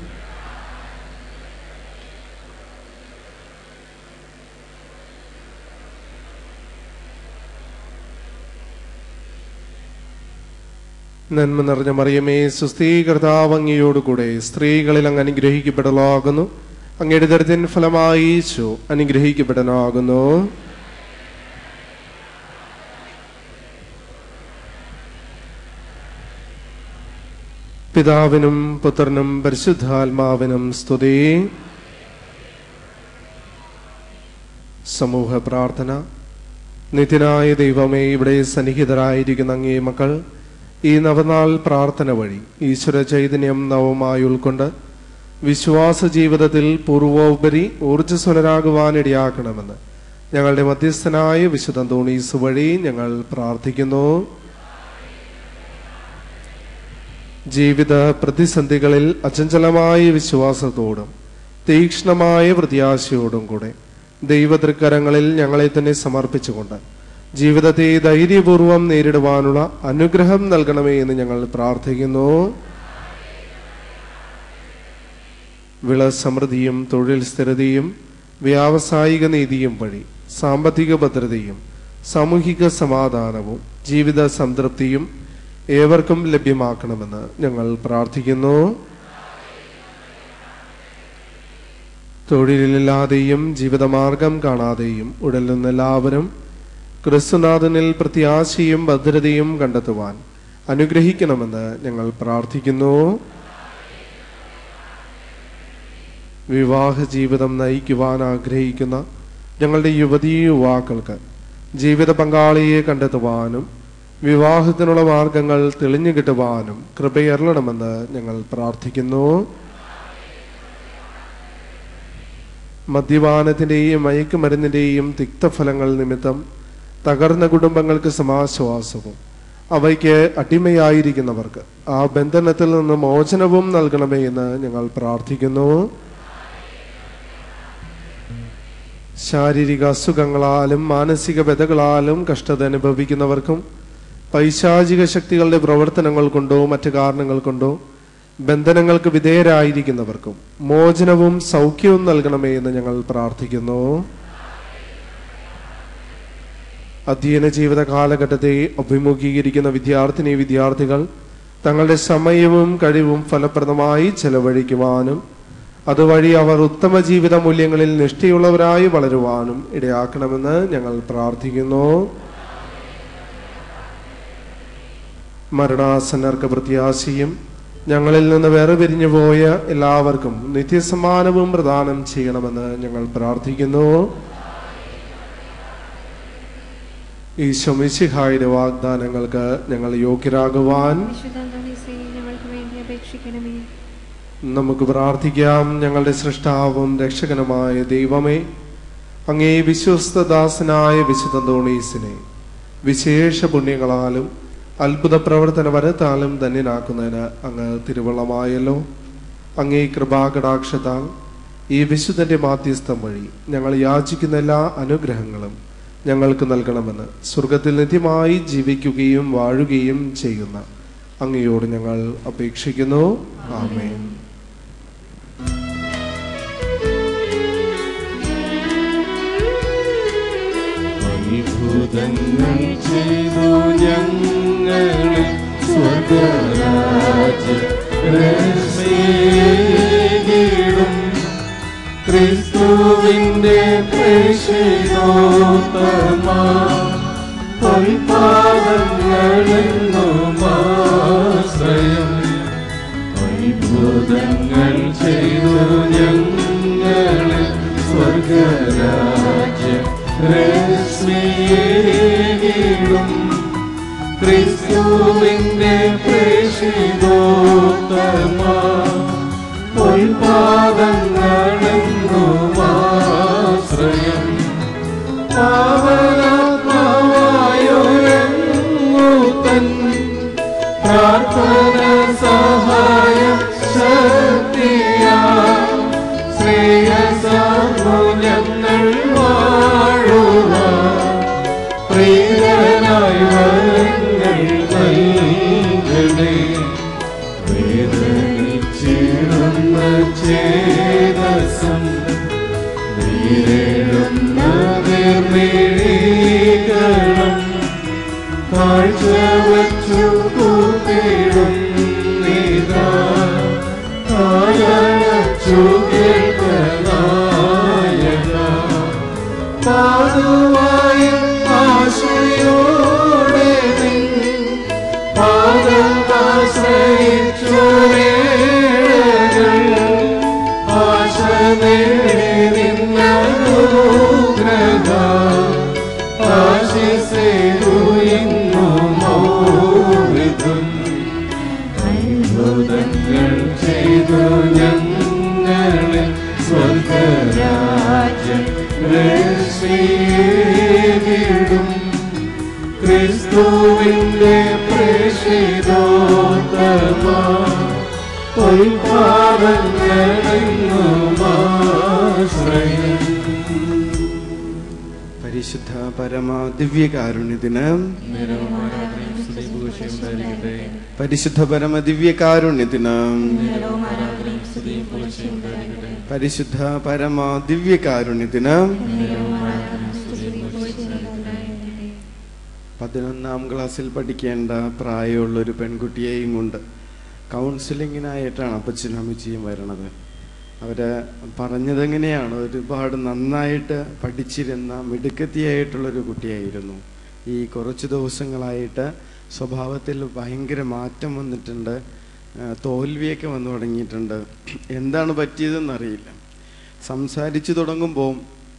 നന്മ നിറഞ്ഞ മറിയമേ സുസ്ഥീകൃതാവ് അങ്ങയോടുകൂടെ സ്ത്രീകളിൽ അങ്ങ് അനുഗ്രഹിക്കപ്പെടലാകുന്നു അങ്ങയുടെ ദരിദ്രൻ ഫലമായി ഈശോ അനുഗ്രഹിക്കപ്പെടനാകുന്നു പിതാവിനും പുത്രനും പരിശുദ്ധാത്മാവിനും സ്തുതി സമൂഹ പ്രാർത്ഥന നിത്യനായ ദൈവമേ ഇവിടെ സന്നിഹിതരായിരിക്കുന്ന അങ്ങേ മക്കൾ ഈ നവനാൾ പ്രാർത്ഥന വഴി ഈശ്വര ചൈതന്യം നവമായി ഉൾക്കൊണ്ട് വിശ്വാസ ജീവിതത്തിൽ പൂർവോപരി ഊർജ്ജസ്വലരാകുവാനിടയാക്കണമെന്ന് ഞങ്ങളുടെ മധ്യസ്ഥനായ വിശുദ്ധ തോണീസ് വഴി ഞങ്ങൾ പ്രാർത്ഥിക്കുന്നു ജീവിത പ്രതിസന്ധികളിൽ അചഞ്ചലമായ വിശ്വാസത്തോടും തീക്ഷ്ണമായ പ്രത്യാശയോടും കൂടെ ദൈവതൃക്കരങ്ങളിൽ ഞങ്ങളെ തന്നെ സമർപ്പിച്ചുകൊണ്ട് ജീവിതത്തെ ധൈര്യപൂർവം നേരിടുവാനുള്ള അനുഗ്രഹം നൽകണമേ എന്ന് ഞങ്ങൾ പ്രാർത്ഥിക്കുന്നു വിള സമൃദ്ധിയും തൊഴിൽ സ്ഥിരതയും വ്യാവസായിക നീതിയും വഴി സാമ്പത്തിക ഭദ്രതയും സാമൂഹിക സമാധാനവും ജീവിത സംതൃപ്തിയും ഏവർക്കും ലഭ്യമാക്കണമെന്ന് ഞങ്ങൾ പ്രാർത്ഥിക്കുന്നു തൊഴിലില്ലാതെയും ജീവിതമാർഗം കാണാതെയും ഉടലുന്ന എല്ലാവരും ക്രിസ്തുനാഥനിൽ പ്രത്യാശയും ഭദ്രതയും കണ്ടെത്തുവാൻ അനുഗ്രഹിക്കണമെന്ന് ഞങ്ങൾ പ്രാർത്ഥിക്കുന്നു വിവാഹ ജീവിതം നയിക്കുവാൻ ആഗ്രഹിക്കുന്ന ഞങ്ങളുടെ യുവതീ യുവാക്കൾക്ക് ജീവിത പങ്കാളിയെ കണ്ടെത്തുവാനും വിവാഹത്തിനുള്ള മാർഗങ്ങൾ തെളിഞ്ഞു കിട്ടുവാനും കൃപയറണമെന്ന് ഞങ്ങൾ പ്രാർത്ഥിക്കുന്നു മദ്യപാനത്തിന്റെയും മയക്കുമരുന്നിന്റെയും തിക്തഫലങ്ങൾ നിമിത്തം തകർന്ന കുടുംബങ്ങൾക്ക് സമാശ്വാസവും അവയ്ക്ക് അടിമയായിരിക്കുന്നവർക്ക് ആ ബന്ധനത്തിൽ നിന്ന് മോചനവും നൽകണമേ എന്ന് ഞങ്ങൾ പ്രാർത്ഥിക്കുന്നു ശാരീരിക അസുഖങ്ങളാലും മാനസിക വ്യതകളാലും കഷ്ടത അനുഭവിക്കുന്നവർക്കും പൈശാചിക ശക്തികളുടെ പ്രവർത്തനങ്ങൾ കൊണ്ടോ മറ്റു കാരണങ്ങൾ കൊണ്ടോ ബന്ധനങ്ങൾക്ക് വിധേയരായിരിക്കുന്നവർക്കും മോചനവും സൗഖ്യവും നൽകണമേ എന്ന് ഞങ്ങൾ പ്രാർത്ഥിക്കുന്നു അധ്യയന ജീവിത കാലഘട്ടത്തെ അഭിമുഖീകരിക്കുന്ന വിദ്യാർത്ഥിനി വിദ്യാർത്ഥികൾ തങ്ങളുടെ സമയവും കഴിവും ഫലപ്രദമായി ചെലവഴിക്കുവാനും അതുവഴി അവർ ഉത്തമ ജീവിത മൂല്യങ്ങളിൽ നിഷ്ഠയുള്ളവരായി വളരുവാനും ഇടയാക്കണമെന്ന് ഞങ്ങൾ പ്രാർത്ഥിക്കുന്നു മരണാസന്നർക്ക് പ്രത്യാശയും ഞങ്ങളിൽ നിന്ന് വേറെ പിരിഞ്ഞു പോയ എല്ലാവർക്കും നിത്യസമ്മാനവും പ്രദാനം ചെയ്യണമെന്ന് ഞങ്ങൾ പ്രാർത്ഥിക്കുന്നു ഈശോ മിശിഹായുടെ വാഗ്ദാനങ്ങൾക്ക് ഞങ്ങൾ യോഗ്യരാകുവാൻ വിശുദ്ധ അന്തോണീസേ, ഞങ്ങൾക്ക് വേണ്ടി അപേക്ഷിക്കണമേ നമുക്ക് പ്രാർത്ഥിക്കാം ഞങ്ങളുടെ സൃഷ്ടാവും രക്ഷകനുമായ ദൈവമേ അങ്ങേ വിശ്വസ്തദാസനായ വിശുദ്ധ തോണീസിനെ വിശേഷ പുണ്യങ്ങളാലും അത്ഭുത പ്രവർത്തന വരത്താലും ധന്യനാക്കുന്നതിന് അങ്ങ് തിരുവള്ളമായല്ലോ അങ്ങേ കൃപാകടാക്ഷത്താൽ ഈ വിശുദ്ധന്റെ മാധ്യസ്ഥം വഴി ഞങ്ങൾ യാചിക്കുന്ന എല്ലാ അനുഗ്രഹങ്ങളും ഞങ്ങൾക്ക് നൽകണമെന്ന് സ്വർഗത്തിൽ നിത്യമായി ജീവിക്കുകയും വാഴുകയും ചെയ്യുന്ന അങ്ങയോട് ഞങ്ങൾ അപേക്ഷിക്കുന്നു ആമേൻ അത്ഭുതങ്ങൾ ചെയ്തു ഞങ്ങളിൽ സ്വർഗരാജ്യ രഹസ്യേകിടും ക്രിസ്തുവിന്റെ പ്രേഷിതോത്തമാ പൊൽപാദങ്ങളെന്നുമാശ്രയം അത്ഭുതങ്ങൾ ചെയ്തു ഞങ്ങളെ സ്വർഗരാജ്യ രശ്മിയേകിടും ക്രിസ്തുവിന്റെ പ്രേഷിതോത്തമാ പൊൽപാദങ്ങളെന്നുമാശ്രയം പാവനാത്മാവായൊരങ്ങൂതൻ പ്രാർത്ഥന സഹായ ശക്തിയാ ശ്രേയസാമു ഞങ്ങൾ വാഴുക പ്രിയനായി വരങ്ങൾ നൽകണേ വേദനിച്ചിടുന്ന ചേതസം നീരേഴുന്ന നിർമ്മിഴിക്കണം കാഴ്ച വച്ചു കൂട്ടിടും നീതാ കാലച്ചു കേൾക്കനായക പാതുവായും ആശയോടെ നിൻ പാദമാശ്രയിച്ചോരേഴകൾ ആശ നേടി നിന്നനുഗ്രഹ ആശിസേതു ഇന്നു മൗവിധം അത്ഭുതങ്ങൾ ചെയ്തു ഞങ്ങളെ സ്വർഗരാജ്യം രക്ഷിയിടും ക്രിസ്തുവിന്റെ പ്രേഷിതോത്തമ ഉൽപാദങ്ങളെന്നുമാശ്രയം പരിശുദ്ധ പരമ ദിവ്യകാരുണ്യത്തിന് പരിശുദ്ധ പരമ ദിവ്യകാരുണ്യത്തിന് പരിശുദ്ധ പരമ ദിവ്യകാരുണ്യത്തിന് പതിനൊന്നാം ക്ലാസ്സിൽ പഠിക്കേണ്ട പ്രായമുള്ള ഒരു പെൺകുട്ടിയെയും കൊണ്ട് കൗൺസിലിങ്ങിനായിട്ടാണ് അപ്പച്ചനും അമ്മച്ചിയും വരണത് അവര് പറഞ്ഞതെങ്ങനെയാണ് ഒരുപാട് നന്നായിട്ട് പഠിച്ചിരുന്ന മിടുക്കത്തിയായിട്ടുള്ളൊരു കുട്ടിയായിരുന്നു ഈ കുറച്ച് ദിവസങ്ങളായിട്ട് സ്വഭാവത്തിൽ ഭയങ്കര മാറ്റം വന്നിട്ടുണ്ട് ആ, തോൽവിയൊക്കെ വന്നു തുടങ്ങിയിട്ടുണ്ട് എന്താണ് പറ്റിയതെന്നറിയില്ല സംസാരിച്ചു തുടങ്ങുമ്പോൾ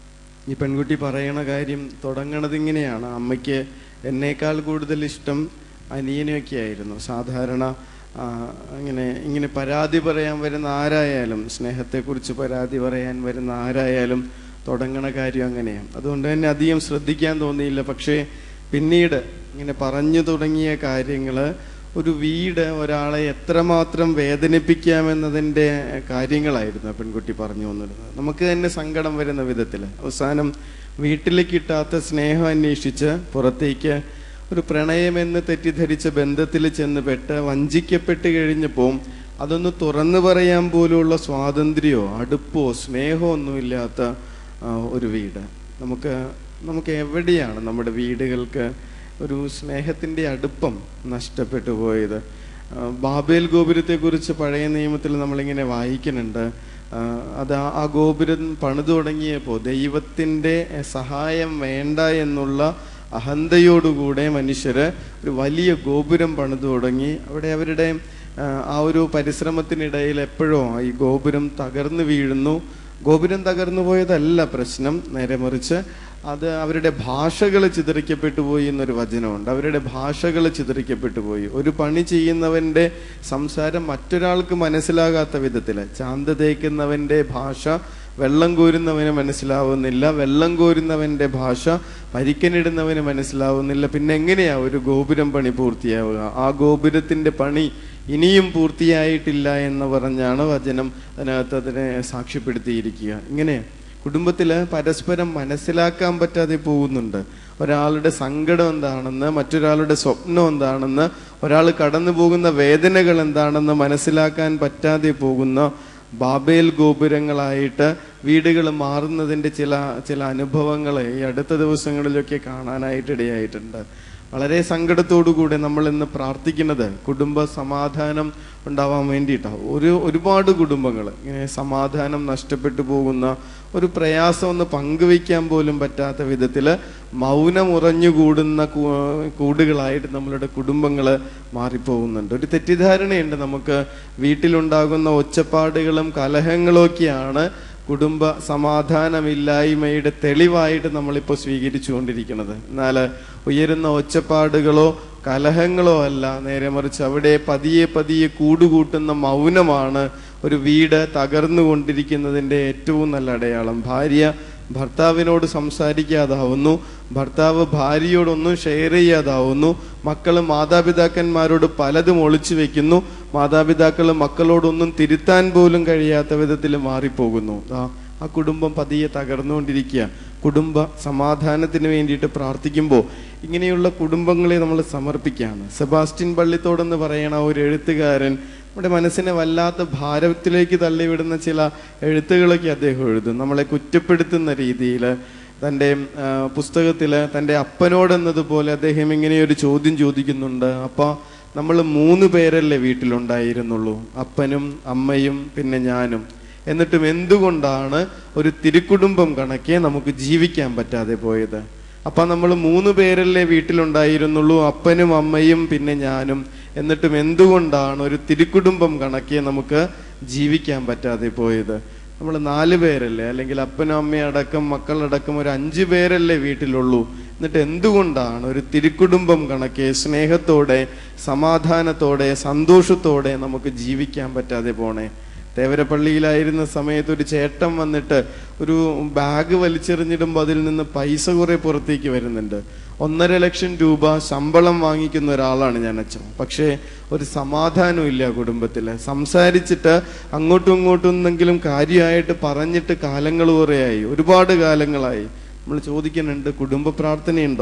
ഈ പെൺകുട്ടി പറയണ കാര്യം തുടങ്ങണത് ഇങ്ങനെയാണ് അമ്മയ്ക്ക് എന്നേക്കാൾ കൂടുതൽ ഇഷ്ടം അനിയനെയൊക്കെ ആയിരുന്നു സാധാരണ ആ, ഇങ്ങനെ ഇങ്ങനെ പരാതി പറയാൻ വരുന്ന ആരായാലും സ്നേഹത്തെക്കുറിച്ച് പരാതി പറയാൻ വരുന്ന ആരായാലും തുടങ്ങണ കാര്യം അങ്ങനെയാണ് അതുകൊണ്ട് തന്നെ അധികം ശ്രദ്ധിക്കാൻ തോന്നിയില്ല പക്ഷേ പിന്നീട് ഇങ്ങനെ പറഞ്ഞു തുടങ്ങിയ കാര്യങ്ങൾ ഒരു വീട് ഒരാളെ എത്രമാത്രം വേദനിപ്പിക്കാമെന്നതിൻ്റെ കാര്യങ്ങളായിരുന്നു ആ പെൺകുട്ടി പറഞ്ഞു വന്നിരുന്നത് നമുക്ക് തന്നെ സങ്കടം വരുന്ന വിധത്തിൽ അവസാനം വീട്ടിൽ കിട്ടാത്ത സ്നേഹം അന്വേഷിച്ച് പുറത്തേക്ക് ഒരു പ്രണയമെന്ന് തെറ്റിദ്ധരിച്ച ബന്ധത്തിൽ ചെന്ന് പെട്ട് വഞ്ചിക്കപ്പെട്ട് കഴിഞ്ഞപ്പോൾ അതൊന്ന് തുറന്നു പറയാൻ പോലുള്ള സ്വാതന്ത്ര്യമോ അടുപ്പോ സ്നേഹമോ ഒന്നുമില്ലാത്ത ആ, ഒരു വീട് നമുക്ക് നമുക്ക് എവിടെയാണ് നമ്മുടെ വീടുകൾക്ക് ഒരു സ്നേഹത്തിൻ്റെ അടുപ്പം നഷ്ടപ്പെട്ടു പോയത് ആ, ബാബേൽ ഗോപുരത്തെക്കുറിച്ച് പഴയ നിയമത്തിൽ നമ്മളിങ്ങനെ വായിക്കുന്നുണ്ട് ആ, അത് ആ- ആ ഗോപുരം പണിതു തുടങ്ങിയപ്പോൾ ദൈവത്തിൻ്റെ സഹായം വേണ്ട എന്നുള്ള അഹന്തയോടുകൂടെ മനുഷ്യര് ഒരു വലിയ ഗോപുരം പണിതു തുടങ്ങി അവിടെ അവരുടെ ആ, ആ ഒരു പരിശ്രമത്തിനിടയിൽ എപ്പോഴോ ഈ ഗോപുരം തകർന്നു വീഴുന്നു ഗോപുരം തകർന്നു പോയതല്ല പ്രശ്നം നേരെ മറിച്ച് അത് അവരുടെ ഭാഷകൾ ചിതറിക്കപ്പെട്ടു പോയി എന്നൊരു വചനമുണ്ട് അവരുടെ ഭാഷകൾ ചിതറിക്കപ്പെട്ടു പോയി ഒരു പണി ചെയ്യുന്നവന്റെ സംസാരം മറ്റൊരാൾക്ക് മനസ്സിലാകാത്ത വിധത്തില് ചാന്ത തേക്കുന്നവന്റെ ഭാഷ വെള്ളം കോരുന്നവന് മനസ്സിലാവുന്നില്ല വെള്ളം കോരുന്നവന്റെ ഭാഷ പരിക്കനിടുന്നവന് മനസ്സിലാവുന്നില്ല പിന്നെ എങ്ങനെയാ ഒരു ഗോപുരം പണി പൂർത്തിയാവുക ആ ഗോപുരത്തിന്റെ പണി ഇനിയും പൂർത്തിയായിട്ടില്ല എന്ന് പറഞ്ഞാണ് വചനം അതിനകത്ത് അതിനെ സാക്ഷ്യപ്പെടുത്തിയിരിക്കുക ഇങ്ങനെ കുടുംബത്തില് പരസ്പരം മനസ്സിലാക്കാൻ പറ്റാതെ പോകുന്നുണ്ട് ഒരാളുടെ സങ്കടം എന്താണെന്ന് മറ്റൊരാളുടെ സ്വപ്നം എന്താണെന്ന് ഒരാൾ കടന്നു പോകുന്ന വേദനകൾ എന്താണെന്ന് മനസ്സിലാക്കാൻ പറ്റാതെ പോകുന്ന ബാബേൽ ഗോപുരങ്ങളായിട്ട് വീടുകൾ മാറുന്നതിൻ്റെ ചില ചില അനുഭവങ്ങൾ ഈ അടുത്ത ദിവസങ്ങളിലൊക്കെ കാണാനായിട്ട് ഇടയായിട്ടുണ്ട് വളരെ സങ്കടത്തോടുകൂടെ നമ്മൾ ഇന്ന് പ്രാർത്ഥിക്കുന്നത് കുടുംബ സമാധാനം ഉണ്ടാവാൻ വേണ്ടിയിട്ടാണ് ഒരു ഒരുപാട് കുടുംബങ്ങൾ ഇങ്ങനെ സമാധാനം നഷ്ടപ്പെട്ടു പോകുന്ന ഒരു പ്രയാസം ഒന്ന് പങ്കുവയ്ക്കാൻ പോലും പറ്റാത്ത വിധത്തിൽ മൗനം ഉറഞ്ഞുകൂടുന്ന കൂ- കൂടുകളായിട്ട് നമ്മളുടെ കുടുംബങ്ങൾ മാറിപ്പോകുന്നുണ്ട് ഒരു തെറ്റിദ്ധാരണയുണ്ട് നമുക്ക് വീട്ടിലുണ്ടാകുന്ന ഒച്ചപ്പാടുകളും കലഹങ്ങളും ഒക്കെയാണ് കുടുംബ സമാധാനമില്ലായ്മയുടെ തെളിവായിട്ട് നമ്മളിപ്പോൾ സ്വീകരിച്ചുകൊണ്ടിരിക്കുന്നത് എന്നാൽ ഉയരുന്ന ഒച്ചപ്പാടുകളോ കലഹങ്ങളോ അല്ല നേരെ മറിച്ച് അവിടെ പതിയെ പതിയെ കൂടുകൂട്ടുന്ന മൗനമാണ് ഒരു വീട് തകർന്നുകൊണ്ടിരിക്കുന്നതിൻ്റെ ഏറ്റവും നല്ല അടയാളം ഭാര്യ ഭർത്താവിനോട് സംസാരിക്കാതാവുന്നു ഭർത്താവ് ഭാര്യയോടൊന്നും ഷെയർ ചെയ്യാതാവുന്നു മക്കൾ മാതാപിതാക്കന്മാരോട് പലതും ഒളിച്ചു വെക്കുന്നു മാതാപിതാക്കൾ മക്കളോടൊന്നും തിരുത്താൻ പോലും കഴിയാത്ത വിധത്തിൽ മാറിപ്പോകുന്നു ദാ ആ കുടുംബം പതിയെ തകർന്നുകൊണ്ടിരിക്കുക കുടുംബ സമാധാനത്തിന് വേണ്ടിയിട്ട് പ്രാർത്ഥിക്കുമ്പോൾ ഇങ്ങനെയുള്ള കുടുംബങ്ങളെ നമ്മൾ സമർപ്പിക്കുകയാണ് സെബാസ്റ്റ്യൻ പള്ളിത്തോടെന്ന് പറയണ ഒരു എഴുത്തുകാരൻ നമ്മുടെ മനസ്സിനെ വല്ലാത്ത ഭാരത്തിലേക്ക് തള്ളിവിടുന്ന ചില എഴുത്തുകളൊക്കെ അദ്ദേഹം എഴുതും നമ്മളെ കുറ്റപ്പെടുത്തുന്ന രീതിയിൽ തൻ്റെ പുസ്തകത്തിൽ തൻ്റെ അപ്പനോടെന്നതുപോലെ അദ്ദേഹം ഇങ്ങനെ ഒരു ചോദ്യം ചോദിക്കുന്നുണ്ട് അപ്പ നമ്മൾ മൂന്ന് പേരല്ലേ വീട്ടിലുണ്ടായിരുന്നുള്ളൂ അപ്പനും അമ്മയും പിന്നെ ഞാനും എന്നിട്ടും എന്തുകൊണ്ടാണ് ഒരു തിരുക്കുടുംബം കണക്കെ നമുക്ക് ജീവിക്കാൻ പറ്റാതെ പോയത് അപ്പൊ നമ്മൾ മൂന്ന് പേരല്ലേ വീട്ടിലുണ്ടായിരുന്നുള്ളൂ അപ്പനും അമ്മയും പിന്നെ ഞാനും എന്നിട്ടും എന്തുകൊണ്ടാണ് ഒരു തിരുക്കുടുംബം കണക്കെ നമുക്ക് ജീവിക്കാൻ പറ്റാതെ പോയത് നമ്മൾ നാല് പേരല്ലേ അല്ലെങ്കിൽ അപ്പനും അമ്മയും അടക്കം മക്കളടക്കം ഒരു അഞ്ചു പേരല്ലേ വീട്ടിലുള്ളൂ എന്നിട്ട് എന്തുകൊണ്ടാണ് ഒരു തിരുക്കുടുംബം കണക്കെ സ്നേഹത്തോടെ സമാധാനത്തോടെ സന്തോഷത്തോടെ നമുക്ക് ജീവിക്കാൻ പറ്റാതെ പോണേ തേവരപ്പള്ളിയിലായിരുന്ന സമയത്ത് ഒരു ചേട്ടൻ വന്നിട്ട് ഒരു ബാഗ് വലിച്ചെറിഞ്ഞിടുമ്പോൾ അതിൽ നിന്ന് പൈസ കുറെ പുറത്തേക്ക് വരുന്നുണ്ട് ഒന്നര ലക്ഷം രൂപ ശമ്പളം വാങ്ങിക്കുന്ന ഒരാളാണ് ഞാൻ അച്ഛൻ പക്ഷേ ഒരു സമാധാനം ഇല്ല കുടുംബത്തില് സംസാരിച്ചിട്ട് അങ്ങോട്ടും ഇങ്ങോട്ടും എന്തെങ്കിലും കാര്യമായിട്ട് പറഞ്ഞിട്ട് കാലങ്ങൾ കുറേയായി ഒരുപാട് കാലങ്ങളായി നമ്മൾ ചോദിക്കുന്നുണ്ട് കുടുംബ പ്രാർത്ഥനയുണ്ടോ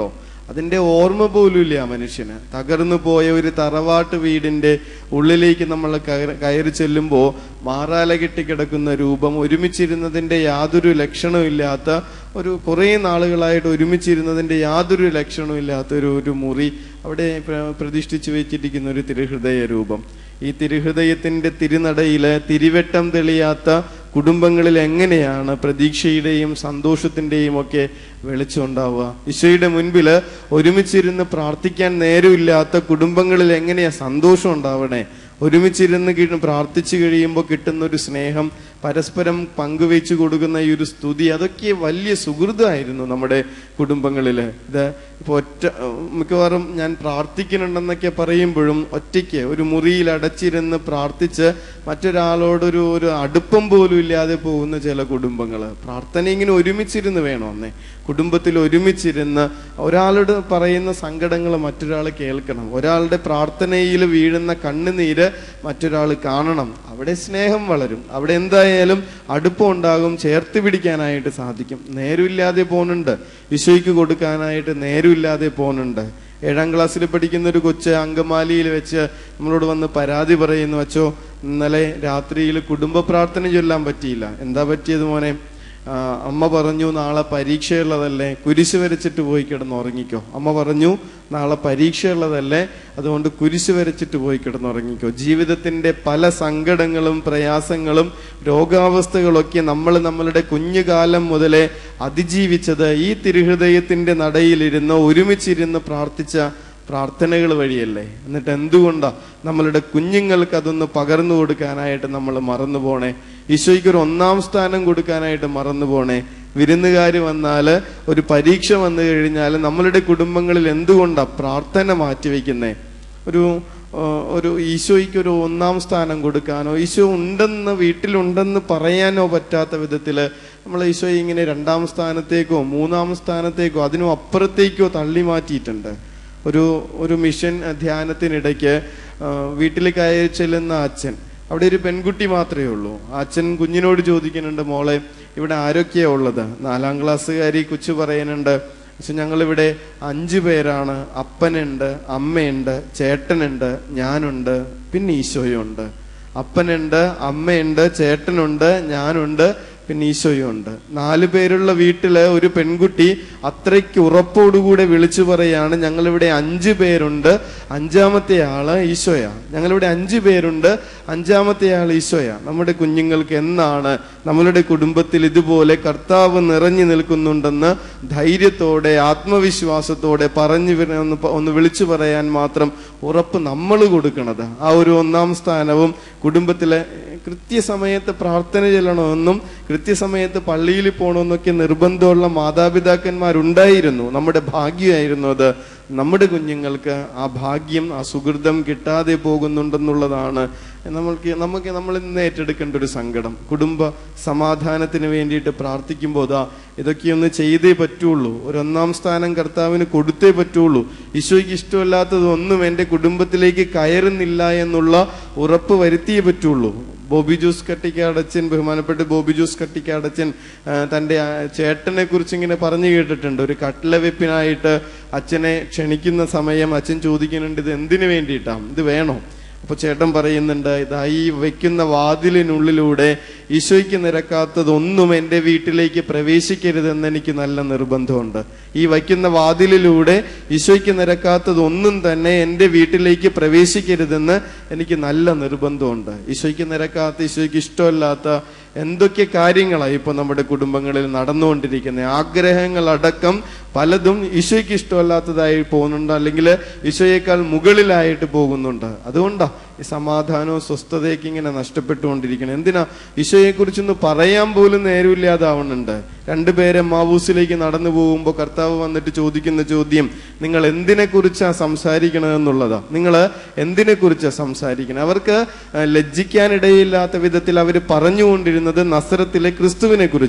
അതിന്റെ ഓർമ്മ പോലും ഇല്ല ആ മനുഷ്യന് തകർന്നു പോയ ഒരു തറവാട്ട് വീടിന്റെ ഉള്ളിലേക്ക് നമ്മൾ കയറി കയറി ചെല്ലുമ്പോൾ മാറാല കെട്ടിക്കിടക്കുന്ന രൂപം ഒരുമിച്ചിരുന്നതിന്റെ യാതൊരു ലക്ഷണവും ഇല്ലാത്ത ഒരു കുറേ നാളുകളായിട്ട് ഒരുമിച്ചിരുന്നതിന്റെ യാതൊരു ലക്ഷണവും ഇല്ലാത്ത ഒരു ഒരു മുറി അവിടെ പ്ര- പ്രതിഷ്ഠിച്ചു വെച്ചിരിക്കുന്ന ഒരു തിരുഹൃദയ രൂപം ഈ തിരുഹൃദയത്തിന്റെ തിരുനടയില് തിരുവെട്ടം തെളിയാത്ത കുടുംബങ്ങളിൽ എങ്ങനെയാണ് പ്രതീക്ഷയുടെയും സന്തോഷത്തിന്റെയും ഒക്കെ വെളിച്ചം ഉണ്ടാവുക ഈശോയുടെ മുൻപിൽ ഒരുമിച്ചിരുന്ന് പ്രാർത്ഥിക്കാൻ നേരമില്ലാത്ത കുടുംബങ്ങളിൽ എങ്ങനെയാ സന്തോഷം ഉണ്ടാവണേ ഒരുമിച്ചിരുന്ന് കി- പ്രാർത്ഥിച്ചു കഴിയുമ്പോൾ കിട്ടുന്ന ഒരു സ്നേഹം പരസ്പരം പങ്കുവെച്ചു കൊടുക്കുന്ന ഈ ഒരു സ്തുതി അതൊക്കെ വലിയ സുഹൃതമായിരുന്നു നമ്മുടെ കുടുംബങ്ങളിൽ ഇത് ഇപ്പോൾ ഒറ്റ മിക്കവാറും ഞാൻ പ്രാർത്ഥിക്കുന്നുണ്ടെന്നൊക്കെ പറയുമ്പോഴും ഒറ്റയ്ക്ക് ഒരു മുറിയിൽ അടച്ചിരുന്ന് പ്രാർത്ഥിച്ച് മറ്റൊരാളോടൊരു ഒരു അടുപ്പം പോലും ഇല്ലാതെ പോകുന്ന ചില കുടുംബങ്ങൾ പ്രാർത്ഥന ഇങ്ങനെ ഒരുമിച്ചിരുന്ന് വേണം അന്നേ കുടുംബത്തിൽ ഒരുമിച്ചിരുന്ന് ഒരാളോട് പറയുന്ന സങ്കടങ്ങൾ മറ്റൊരാൾ കേൾക്കണം ഒരാളുടെ പ്രാർത്ഥനയിൽ വീഴുന്ന കണ്ണുനീര് മറ്റൊരാൾ കാണണം അവിടെ സ്നേഹം വളരും അവിടെ എന്തായാലും അടുപ്പം ഉണ്ടാകും ചേർത്ത് പിടിക്കാനായിട്ട് സാധിക്കും നേരമില്ലാതെ പോകുന്നുണ്ട് ഈശോയ്ക്ക് കൊടുക്കാനായിട്ട് നേരമില്ലാതെ പോകുന്നുണ്ട് ഏഴാം ക്ലാസ്സിൽ പഠിക്കുന്ന ഒരു കൊച്ച് അങ്കമാലിയിൽ വെച്ച് നമ്മളോട് വന്ന് പരാതി പറയുന്നു വച്ചോ ഇന്നലെ രാത്രിയിൽ കുടുംബ പ്രാർത്ഥന ചൊല്ലാൻ പറ്റിയില്ല എന്താ പറ്റിയത് മോനെ ആ, അമ്മ പറഞ്ഞു നാളെ പരീക്ഷയുള്ളതല്ലേ കുരിശ് വരച്ചിട്ട് പോയി കിടന്ന് ഉറങ്ങിക്കോ അമ്മ പറഞ്ഞു നാളെ പരീക്ഷയുള്ളതല്ലേ അതുകൊണ്ട് കുരിശ് വരച്ചിട്ട് പോയി കിടന്ന് ഉറങ്ങിക്കോ ജീവിതത്തിന്റെ പല സങ്കടങ്ങളും പ്രയാസങ്ങളും രോഗാവസ്ഥകളൊക്കെ നമ്മൾ നമ്മളുടെ കുഞ്ഞുകാലം മുതലേ അതിജീവിച്ചത് ഈ തിരുഹൃദയത്തിന്റെ നടയിലിരുന്ന് ഒരുമിച്ചിരുന്ന് പ്രാർത്ഥിച്ച പ്രാർത്ഥനകൾ വഴിയല്ലേ എന്നിട്ട് എന്തുകൊണ്ടാ നമ്മളുടെ കുഞ്ഞുങ്ങൾക്ക് അതൊന്ന് പകർന്നു കൊടുക്കാനായിട്ട് നമ്മൾ മറന്നു പോണേ ഈശോയ്ക്ക് ഒരു ഒന്നാം സ്ഥാനം കൊടുക്കാനായിട്ട് മറന്നു പോണേ വിരുന്നുകാർ വന്നാല് ഒരു പരീക്ഷ വന്നു കഴിഞ്ഞാൽ നമ്മളുടെ കുടുംബങ്ങളിൽ എന്തുകൊണ്ടാ പ്രാർത്ഥന മാറ്റിവെക്കുന്നേ ഒരു ആ, ഒരു ഈശോയ്ക്ക് ഒരു ഒന്നാം സ്ഥാനം കൊടുക്കാനോ ഈശോ ഉണ്ടെന്ന് വീട്ടിലുണ്ടെന്ന് പറയാനോ പറ്റാത്ത വിധത്തില് നമ്മൾ ഈശോയെ ഇങ്ങനെ രണ്ടാം സ്ഥാനത്തേക്കോ മൂന്നാം സ്ഥാനത്തേക്കോ അതിനും അപ്പുറത്തേക്കോ തള്ളി മാറ്റിയിട്ടുണ്ട് ഒരു ഒരു മിഷൻ ധ്യാനത്തിനിടയ്ക്ക് ആ, വീട്ടിൽ കയറി ചെല്ലുന്ന അച്ഛൻ അവിടെ ഒരു പെൺകുട്ടി മാത്രമേ ഉള്ളൂ ആ അച്ഛൻ കുഞ്ഞിനോട് ചോദിക്കുന്നുണ്ട് മോളെ ഇവിടെ ആരൊക്കെയാ ഉള്ളത് നാലാം ക്ലാസ്സുകാരി കൊച്ചു പറയുന്നുണ്ട് പക്ഷെ ഞങ്ങളിവിടെ അഞ്ചു പേരാണ് അപ്പനുണ്ട് അമ്മയുണ്ട് ചേട്ടനുണ്ട് ഞാനുണ്ട് പിന്നെ ഈശോയുണ്ട് അപ്പനുണ്ട് അമ്മയുണ്ട് ചേട്ടനുണ്ട് ഞാനുണ്ട് പിന്നെ ഈശോയും ഉണ്ട് നാല് പേരുള്ള വീട്ടില് ഒരു പെൺകുട്ടി അത്രയ്ക്ക് ഉറപ്പോടുകൂടെ വിളിച്ചു പറയാണ് ഞങ്ങളിവിടെ അഞ്ചു പേരുണ്ട് അഞ്ചാമത്തെ ആള് ഈശോയാ ഞങ്ങളിവിടെ അഞ്ചു പേരുണ്ട് അഞ്ചാമത്തെ ആൾ ഈശോയാ നമ്മുടെ കുഞ്ഞുങ്ങൾക്ക് എന്നാണ് നമ്മളുടെ കുടുംബത്തിൽ ഇതുപോലെ കർത്താവ് നിറഞ്ഞു നിൽക്കുന്നുണ്ടെന്ന് ധൈര്യത്തോടെ ആത്മവിശ്വാസത്തോടെ പറഞ്ഞു വര- ഒന്ന് പ- ഒന്ന് വിളിച്ചു പറയാൻ മാത്രം ഉറപ്പ് നമ്മൾ കൊടുക്കണത് ആ ഒരു ഒന്നാം സ്ഥാനവും കുടുംബത്തിലെ കൃത്യസമയത്ത് പ്രാർത്ഥന ചെല്ലണമെന്നും കൃത്യസമയത്ത് പള്ളിയിൽ പോകണമെന്നൊക്കെ നിർബന്ധമുള്ള മാതാപിതാക്കന്മാരുണ്ടായിരുന്നു നമ്മുടെ ഭാഗ്യമായിരുന്നു അത് നമ്മുടെ കുഞ്ഞുങ്ങൾക്ക് ആ ഭാഗ്യം ആ സുഹൃതം കിട്ടാതെ പോകുന്നുണ്ടെന്നുള്ളതാണ് നമ്മൾക്ക് നമുക്ക് നമ്മൾ ഇന്ന് ഏറ്റെടുക്കേണ്ട ഒരു സങ്കടം കുടുംബ സമാധാനത്തിന് വേണ്ടിയിട്ട് പ്രാർത്ഥിക്കുമ്പോൾ ദാ ഇതൊക്കെയൊന്ന് ചെയ്തേ പറ്റുള്ളൂ ഒരു ഒന്നാം സ്ഥാനം കർത്താവിന് കൊടുത്തേ പറ്റുള്ളൂ ഈശോയ്ക്ക് ഇഷ്ടമല്ലാത്തതൊന്നും എൻ്റെ കുടുംബത്തിലേക്ക് കയറുന്നില്ല എന്നുള്ള ഉറപ്പ് വരുത്തിയേ പറ്റുള്ളൂ ബോബി ജോസ് കട്ടിക്കാടച്ചൻ ബഹുമാനപ്പെട്ട ബോബി ജോസ് കട്ടിക്കാടച്ചൻ ആ, തന്റെ ആ, ചേട്ടനെ കുറിച്ച് ഇങ്ങനെ പറഞ്ഞു കേട്ടിട്ടുണ്ട് ഒരു കട്ട്ല വെപ്പിനായിട്ട് അച്ഛനെ ക്ഷണിക്കുന്ന സമയം അച്ഛൻ ചോദിക്കുന്നുണ്ട് ഇത് എന്തിനു വേണ്ടിയിട്ടാണ് ഇത് വേണോ അപ്പൊ ചേട്ടൻ പറയുന്നുണ്ട് ഇതാ ഈ വെക്കുന്ന വാതിലിനുള്ളിലൂടെ ഈശോയ്ക്ക് നിരക്കാത്തതൊന്നും എൻ്റെ വീട്ടിലേക്ക് പ്രവേശിക്കരുതെന്ന് എനിക്ക് നല്ല നിർബന്ധമുണ്ട് ഈ വയ്ക്കുന്ന വാതിലിലൂടെ ഈശോയ്ക്ക് നിരക്കാത്തതൊന്നും തന്നെ എൻ്റെ വീട്ടിലേക്ക് പ്രവേശിക്കരുതെന്ന് എനിക്ക് നല്ല നിർബന്ധമുണ്ട് ഈശോയ്ക്ക് നിരക്കാത്ത ഈശോയ്ക്ക് ഇഷ്ടമല്ലാത്ത എന്തൊക്കെ കാര്യങ്ങളാണ് ഇപ്പൊ നമ്മുടെ കുടുംബങ്ങളിൽ നടന്നുകൊണ്ടിരിക്കുന്നത് ആഗ്രഹങ്ങളടക്കം പലതും ഈശോയ്ക്ക് ഇഷ്ടമല്ലാത്തതായി പോകുന്നുണ്ട് അല്ലെങ്കിൽ ഈശോയേക്കാൾ മുകളിലായിട്ട് പോകുന്നുണ്ട് അതുകൊണ്ടാ ഈ സമാധാനവും സ്വസ്ഥതയൊക്കെ ഇങ്ങനെ നഷ്ടപ്പെട്ടുകൊണ്ടിരിക്കണം എന്തിനാ ഈശോയെ കുറിച്ചൊന്ന് പറയാൻ പോലും നേരമില്ലാതാവുന്നുണ്ട് രണ്ടുപേരെ മാവൂസിലേക്ക് നടന്നു പോകുമ്പോൾ കർത്താവ് വന്നിട്ട് ചോദിക്കുന്ന ചോദ്യം നിങ്ങൾ എന്തിനെ കുറിച്ചാ സംസാരിക്കണമെന്നുള്ളതാ നിങ്ങൾ എന്തിനെ കുറിച്ചാ സംസാരിക്കണം അവർക്ക് ആ, ലജ്ജിക്കാനിടയില്ലാത്ത വിധത്തിൽ അവർ പറഞ്ഞുകൊണ്ടിരുന്നത് നസറത്തിലെ ക്രിസ്തുവിനെ കുറിച്ചാ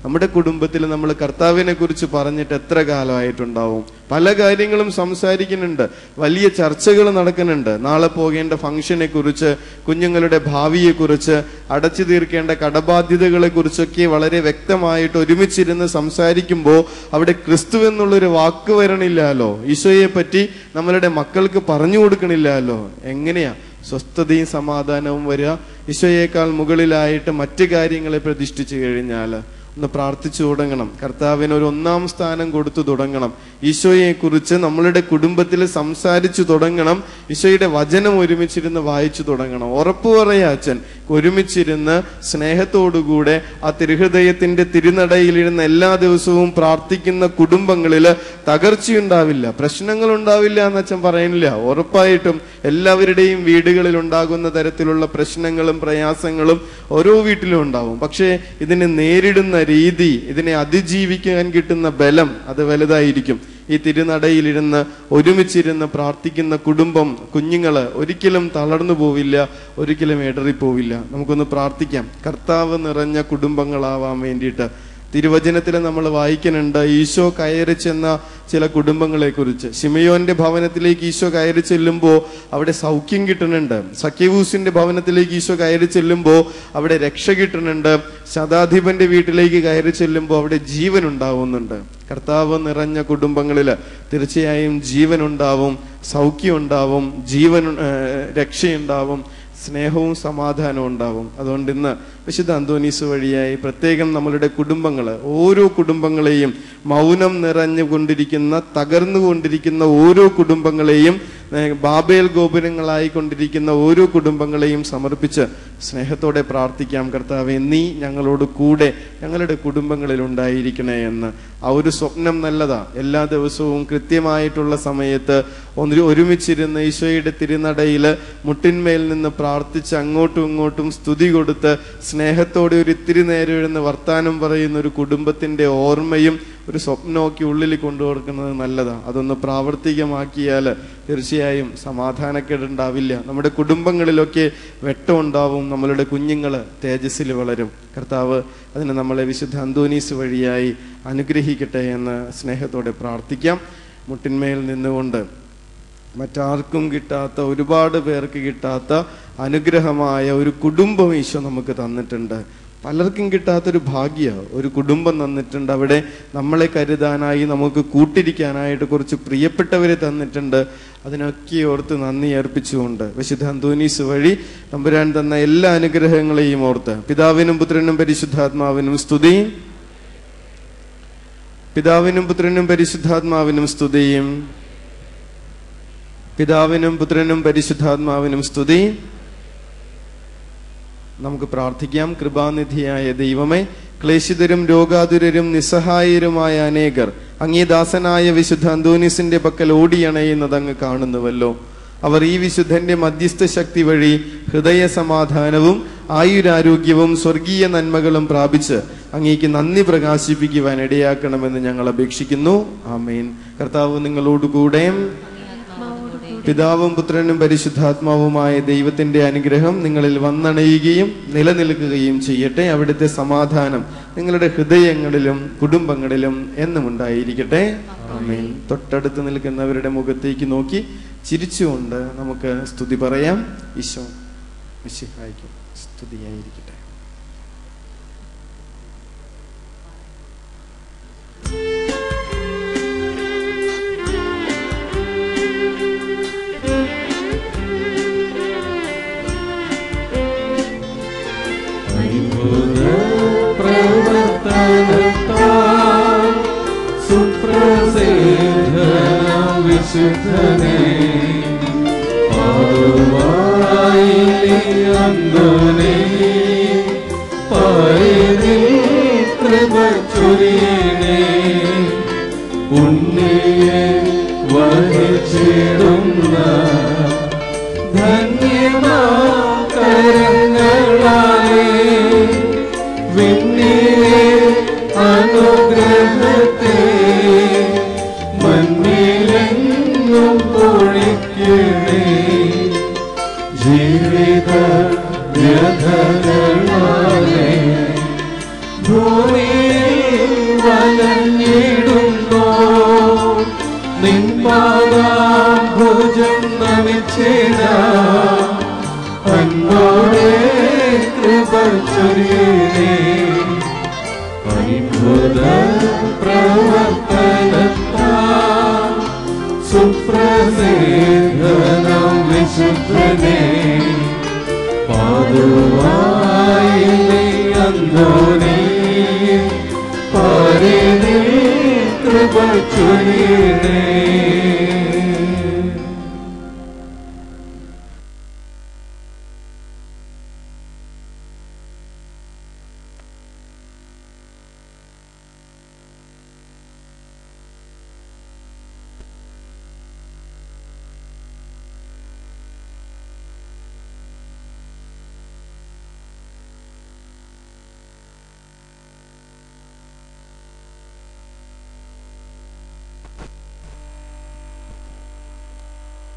നമ്മുടെ കുടുംബത്തിൽ നമ്മൾ കർത്താവിനെ കുറിച്ച് പറഞ്ഞിട്ട് എത്ര കാലമായിട്ടുണ്ടാവും പല കാര്യങ്ങളും സംസാരിക്കുന്നുണ്ട് വലിയ ചർച്ചകൾ നടക്കുന്നുണ്ട് നാളെ പോകേണ്ട ഫംഗ്ഷനെ കുറിച്ച് കുഞ്ഞുങ്ങളുടെ ഭാവിയെ കുറിച്ച് അടച്ചു തീർക്കേണ്ട കടബാധ്യതകളെ കുറിച്ചൊക്കെ വളരെ വ്യക്തമായിട്ട് ഒരുമിച്ചിരുന്ന് സംസാരിക്കുമ്പോൾ അവിടെ ക്രിസ്തു എന്നുള്ളൊരു വാക്ക് വരണില്ലല്ലോ ഈശോയെ പറ്റി നമ്മളുടെ മക്കൾക്ക് പറഞ്ഞു കൊടുക്കണില്ലല്ലോ എങ്ങനെയാ സ്വസ്ഥതയും സമാധാനവും വരിക ഈശോയേക്കാൾ മുകളിലായിട്ട് മറ്റു കാര്യങ്ങളെ പ്രതിഷ്ഠിച്ചു കഴിഞ്ഞാൽ ഒന്ന് പ്രാർത്ഥിച്ചു തുടങ്ങണം കർത്താവിന് ഒരു ഒന്നാം സ്ഥാനം കൊടുത്തു തുടങ്ങണം ഈശോയെ കുറിച്ച് നമ്മളുടെ കുടുംബത്തിൽ സംസാരിച്ചു തുടങ്ങണം ഈശോയുടെ വചനം ഒരുമിച്ചിരുന്ന് വായിച്ചു തുടങ്ങണം ഉറപ്പു പറയാ അച്ഛൻ ഒരുമിച്ചിരുന്ന് സ്നേഹത്തോടുകൂടെ ആ തിരുഹൃദയത്തിന്റെ തിരുനടയിലിരുന്ന് എല്ലാ ദിവസവും പ്രാർത്ഥിക്കുന്ന കുടുംബങ്ങളിൽ തകർച്ചയുണ്ടാവില്ല പ്രശ്നങ്ങൾ ഉണ്ടാവില്ല എന്ന് അച്ഛൻ പറയുന്നില്ല ഉറപ്പായിട്ടും എല്ലാവരുടെയും വീടുകളിൽ ഉണ്ടാകുന്ന തരത്തിലുള്ള പ്രശ്നങ്ങളും പ്രയാസങ്ങളും ഓരോ വീട്ടിലും ഉണ്ടാവും പക്ഷേ ഇതിനെ നേരിടുന്ന രീതി ഇതിനെ അതിജീവിക്കാൻ കിട്ടുന്ന ബലം അത് വലുതായിരിക്കും ഈ തിരുനടയിലിരുന്ന് ഒരുമിച്ചിരുന്ന് പ്രാർത്ഥിക്കുന്ന കുടുംബം കുഞ്ഞുങ്ങള് ഒരിക്കലും തളർന്നു പോവില്ല ഒരിക്കലും ഇടറിപ്പോവില്ല നമുക്കൊന്ന് പ്രാർത്ഥിക്കാം കർത്താവ് നിറഞ്ഞ കുടുംബങ്ങളാവാൻ വേണ്ടിയിട്ട് തിരുവചനത്തിൽ നമ്മൾ വായിക്കുന്നുണ്ട് ഈശോ കയറി ചെന്ന ചില കുടുംബങ്ങളെ കുറിച്ച് ഷിമയോന്റെ ഭവനത്തിലേക്ക് ഈശോ കയറി ചെല്ലുമ്പോൾ അവിടെ സൗഖ്യം കിട്ടുന്നുണ്ട് സഖ്യവൂസിന്റെ ഭവനത്തിലേക്ക് ഈശോ കയറി ചെല്ലുമ്പോൾ അവിടെ രക്ഷ കിട്ടുന്നുണ്ട് ശതാധിപന്റെ വീട്ടിലേക്ക് കയറി ചെല്ലുമ്പോൾ അവിടെ ജീവൻ ഉണ്ടാവുന്നുണ്ട് കർത്താവ് നിറഞ്ഞ കുടുംബങ്ങളിൽ തീർച്ചയായും ജീവൻ ഉണ്ടാവും സൗഖ്യം ഉണ്ടാവും ജീവൻ ഏഹ്, രക്ഷയുണ്ടാവും സ്നേഹവും സമാധാനവും ഉണ്ടാവും അതുകൊണ്ട് ഇന്ന് വിശുദ്ധ അന്തോനീസ് വഴിയായി പ്രത്യേകം നമ്മളുടെ കുടുംബങ്ങൾ ഓരോ കുടുംബങ്ങളെയും മൗനം നിറഞ്ഞുകൊണ്ടിരിക്കുന്ന തകർന്നുകൊണ്ടിരിക്കുന്ന ഓരോ കുടുംബങ്ങളെയും ഏഹ്, ബാബേൽ ഗോപുരങ്ങളായി കൊണ്ടിരിക്കുന്ന ഓരോ കുടുംബങ്ങളെയും സമർപ്പിച്ച് സ്നേഹത്തോടെ പ്രാർത്ഥിക്കാം കർത്താവെ നീ ഞങ്ങളോട് കൂടെ ഞങ്ങളുടെ കുടുംബങ്ങളിൽ ഉണ്ടായിരിക്കണേ എന്ന് ആ ഒരു സ്വപ്നം നല്ലതാ എല്ലാ ദിവസവും കൃത്യമായിട്ടുള്ള സമയത്ത് ഒന്ന് ഒരുമിച്ചിരുന്ന് ഈശോയുടെ തിരുനടയിൽ മുട്ടിന്മേൽ നിന്ന് പ്രാർത്ഥിച്ച് അങ്ങോട്ടും ഇങ്ങോട്ടും സ്തുതി കൊടുത്ത് സ്നേഹത്തോടെ ഒരു ഇത്തിരി നേരം ഇരുന്ന് വർത്താനം പറയുന്ന ഒരു കുടുംബത്തിന്റെ ഓർമ്മയും ഒരു സ്വപ്നമൊക്കെ ഉള്ളിൽ കൊണ്ടു കൊടുക്കുന്നത് നല്ലതാ അതൊന്ന് പ്രാവർത്തികമാക്കിയാൽ തീർച്ചയായും സമാധാനക്കേടുണ്ടാവില്ല നമ്മുടെ കുടുംബങ്ങളിലൊക്കെ വെട്ടം ഉണ്ടാവും നമ്മളുടെ കുഞ്ഞുങ്ങൾ തേജസ്സിൽ വളരും കർത്താവ് അതിന് നമ്മളെ വിശുദ്ധ അന്തോനീസ് വഴിയായി അനുഗ്രഹിക്കട്ടെ എന്ന് സ്നേഹത്തോടെ പ്രാർത്ഥിക്കാം മുട്ടിന്മേൽ നിന്നുകൊണ്ട് മറ്റാർക്കും കിട്ടാത്ത ഒരുപാട് പേർക്ക് കിട്ടാത്ത അനുഗ്രഹമായ ഒരു കുടുംബം ഈശോ നമുക്ക് തന്നിട്ടുണ്ട് പലർക്കും കിട്ടാത്തൊരു ഭാഗ്യ ഒരു കുടുംബം തന്നിട്ടുണ്ട് അവിടെ നമ്മളെ കരുതാനായി നമുക്ക് കൂട്ടിരിക്കാനായിട്ട് കുറച്ച് പ്രിയപ്പെട്ടവരെ തന്നിട്ടുണ്ട് അതിനൊക്കെ ഓർത്ത് നന്ദി അർപ്പിച്ചുകൊണ്ട് വിശുദ്ധ അന്തോനീസ് വഴി തമ്പുരാൻ തന്ന എല്ലാ അനുഗ്രഹങ്ങളെയും ഓർത്ത് പിതാവിനും പുത്രനും പരിശുദ്ധാത്മാവിനും സ്തുതിയും പിതാവിനും പുത്രനും പരിശുദ്ധാത്മാവിനും സ്തുതിയും പിതാവിനും പുത്രനും പരിശുദ്ധാത്മാവിനും സ്തുതി നമുക്ക് പ്രാർത്ഥിക്കാം കൃപാനിധിയായ ദൈവമേ ക്ലേശിതരും രോഗാതുരരും നിസ്സഹായരുമായ അനേകർ അങ്ങേ ദാസനായ വിശുദ്ധ അന്തോനിസിന്റെ പക്കൽ ഓടിയണയുന്നത് അങ്ങ് കാണുന്നുവല്ലോ അവർ ഈ വിശുദ്ധന്റെ മധ്യസ്ഥ ശക്തി വഴി ഹൃദയ സമാധാനവും ആയുരാരോഗ്യവും സ്വർഗീയ നന്മകളും പ്രാപിച്ച് അങ്ങേക്ക് നന്ദി പ്രകാശിപ്പിക്കുവാൻ ഇടയാക്കണമെന്ന് ഞങ്ങൾ അപേക്ഷിക്കുന്നു ആമേൻ കർത്താവ് നിങ്ങളോടുകൂടെ പിതാവും പുത്രനും പരിശുദ്ധാത്മാവുമായ ദൈവത്തിന്റെ അനുഗ്രഹം നിങ്ങളിൽ വന്നണയുകയും നിലനിൽക്കുകയും ചെയ്യട്ടെ അവിടുത്തെ സമാധാനം നിങ്ങളുടെ ഹൃദയങ്ങളിലും കുടുംബങ്ങളിലും എന്നും ഉണ്ടായിരിക്കട്ടെ ആമേൻ തൊട്ടടുത്ത് നിൽക്കുന്നവരുടെ മുഖത്തേക്ക് നോക്കി ചിരിച്ചുകൊണ്ട് നമുക്ക് സ്തുതി പറയാം ഈശോ വിശിഹായിക്കും സ്തുതിയായിരിക്കട്ടെ അത്ഭുത പ്രവർത്തനത്താൽ സുപ്രസിദ്ധ വിശുദ്ധനെ പാടുവായി അന്തോനെ പൈതിൽ കൃപ ചൊരിയണേ ഉണ്ണിയെ വഹിച്ചിടുന്ന ധന്യമാ കരങ്ങളാലേ വിണ്ണിലെ അനുഗ്രഹത്തെ മണ്ണിലെങ്ങും പൊഴിക്കണേ ജീവിത വ്യഥകളാലേ ഭൂമിയിൽ വലഞ്ഞിടുന്നു നിൻപാദാഭുജം നമിച്ചേന അൻപോടെ കൃപ ചൊരിയേ അത്ഭുത പ്രവർത്തനത്താ സുപ്രസിദ്ധനം വിശുദ്ധനെ പാതുവായില്ലേ അന്തോനീ പാരിനിൽ കൃപ ചൊരിയണേ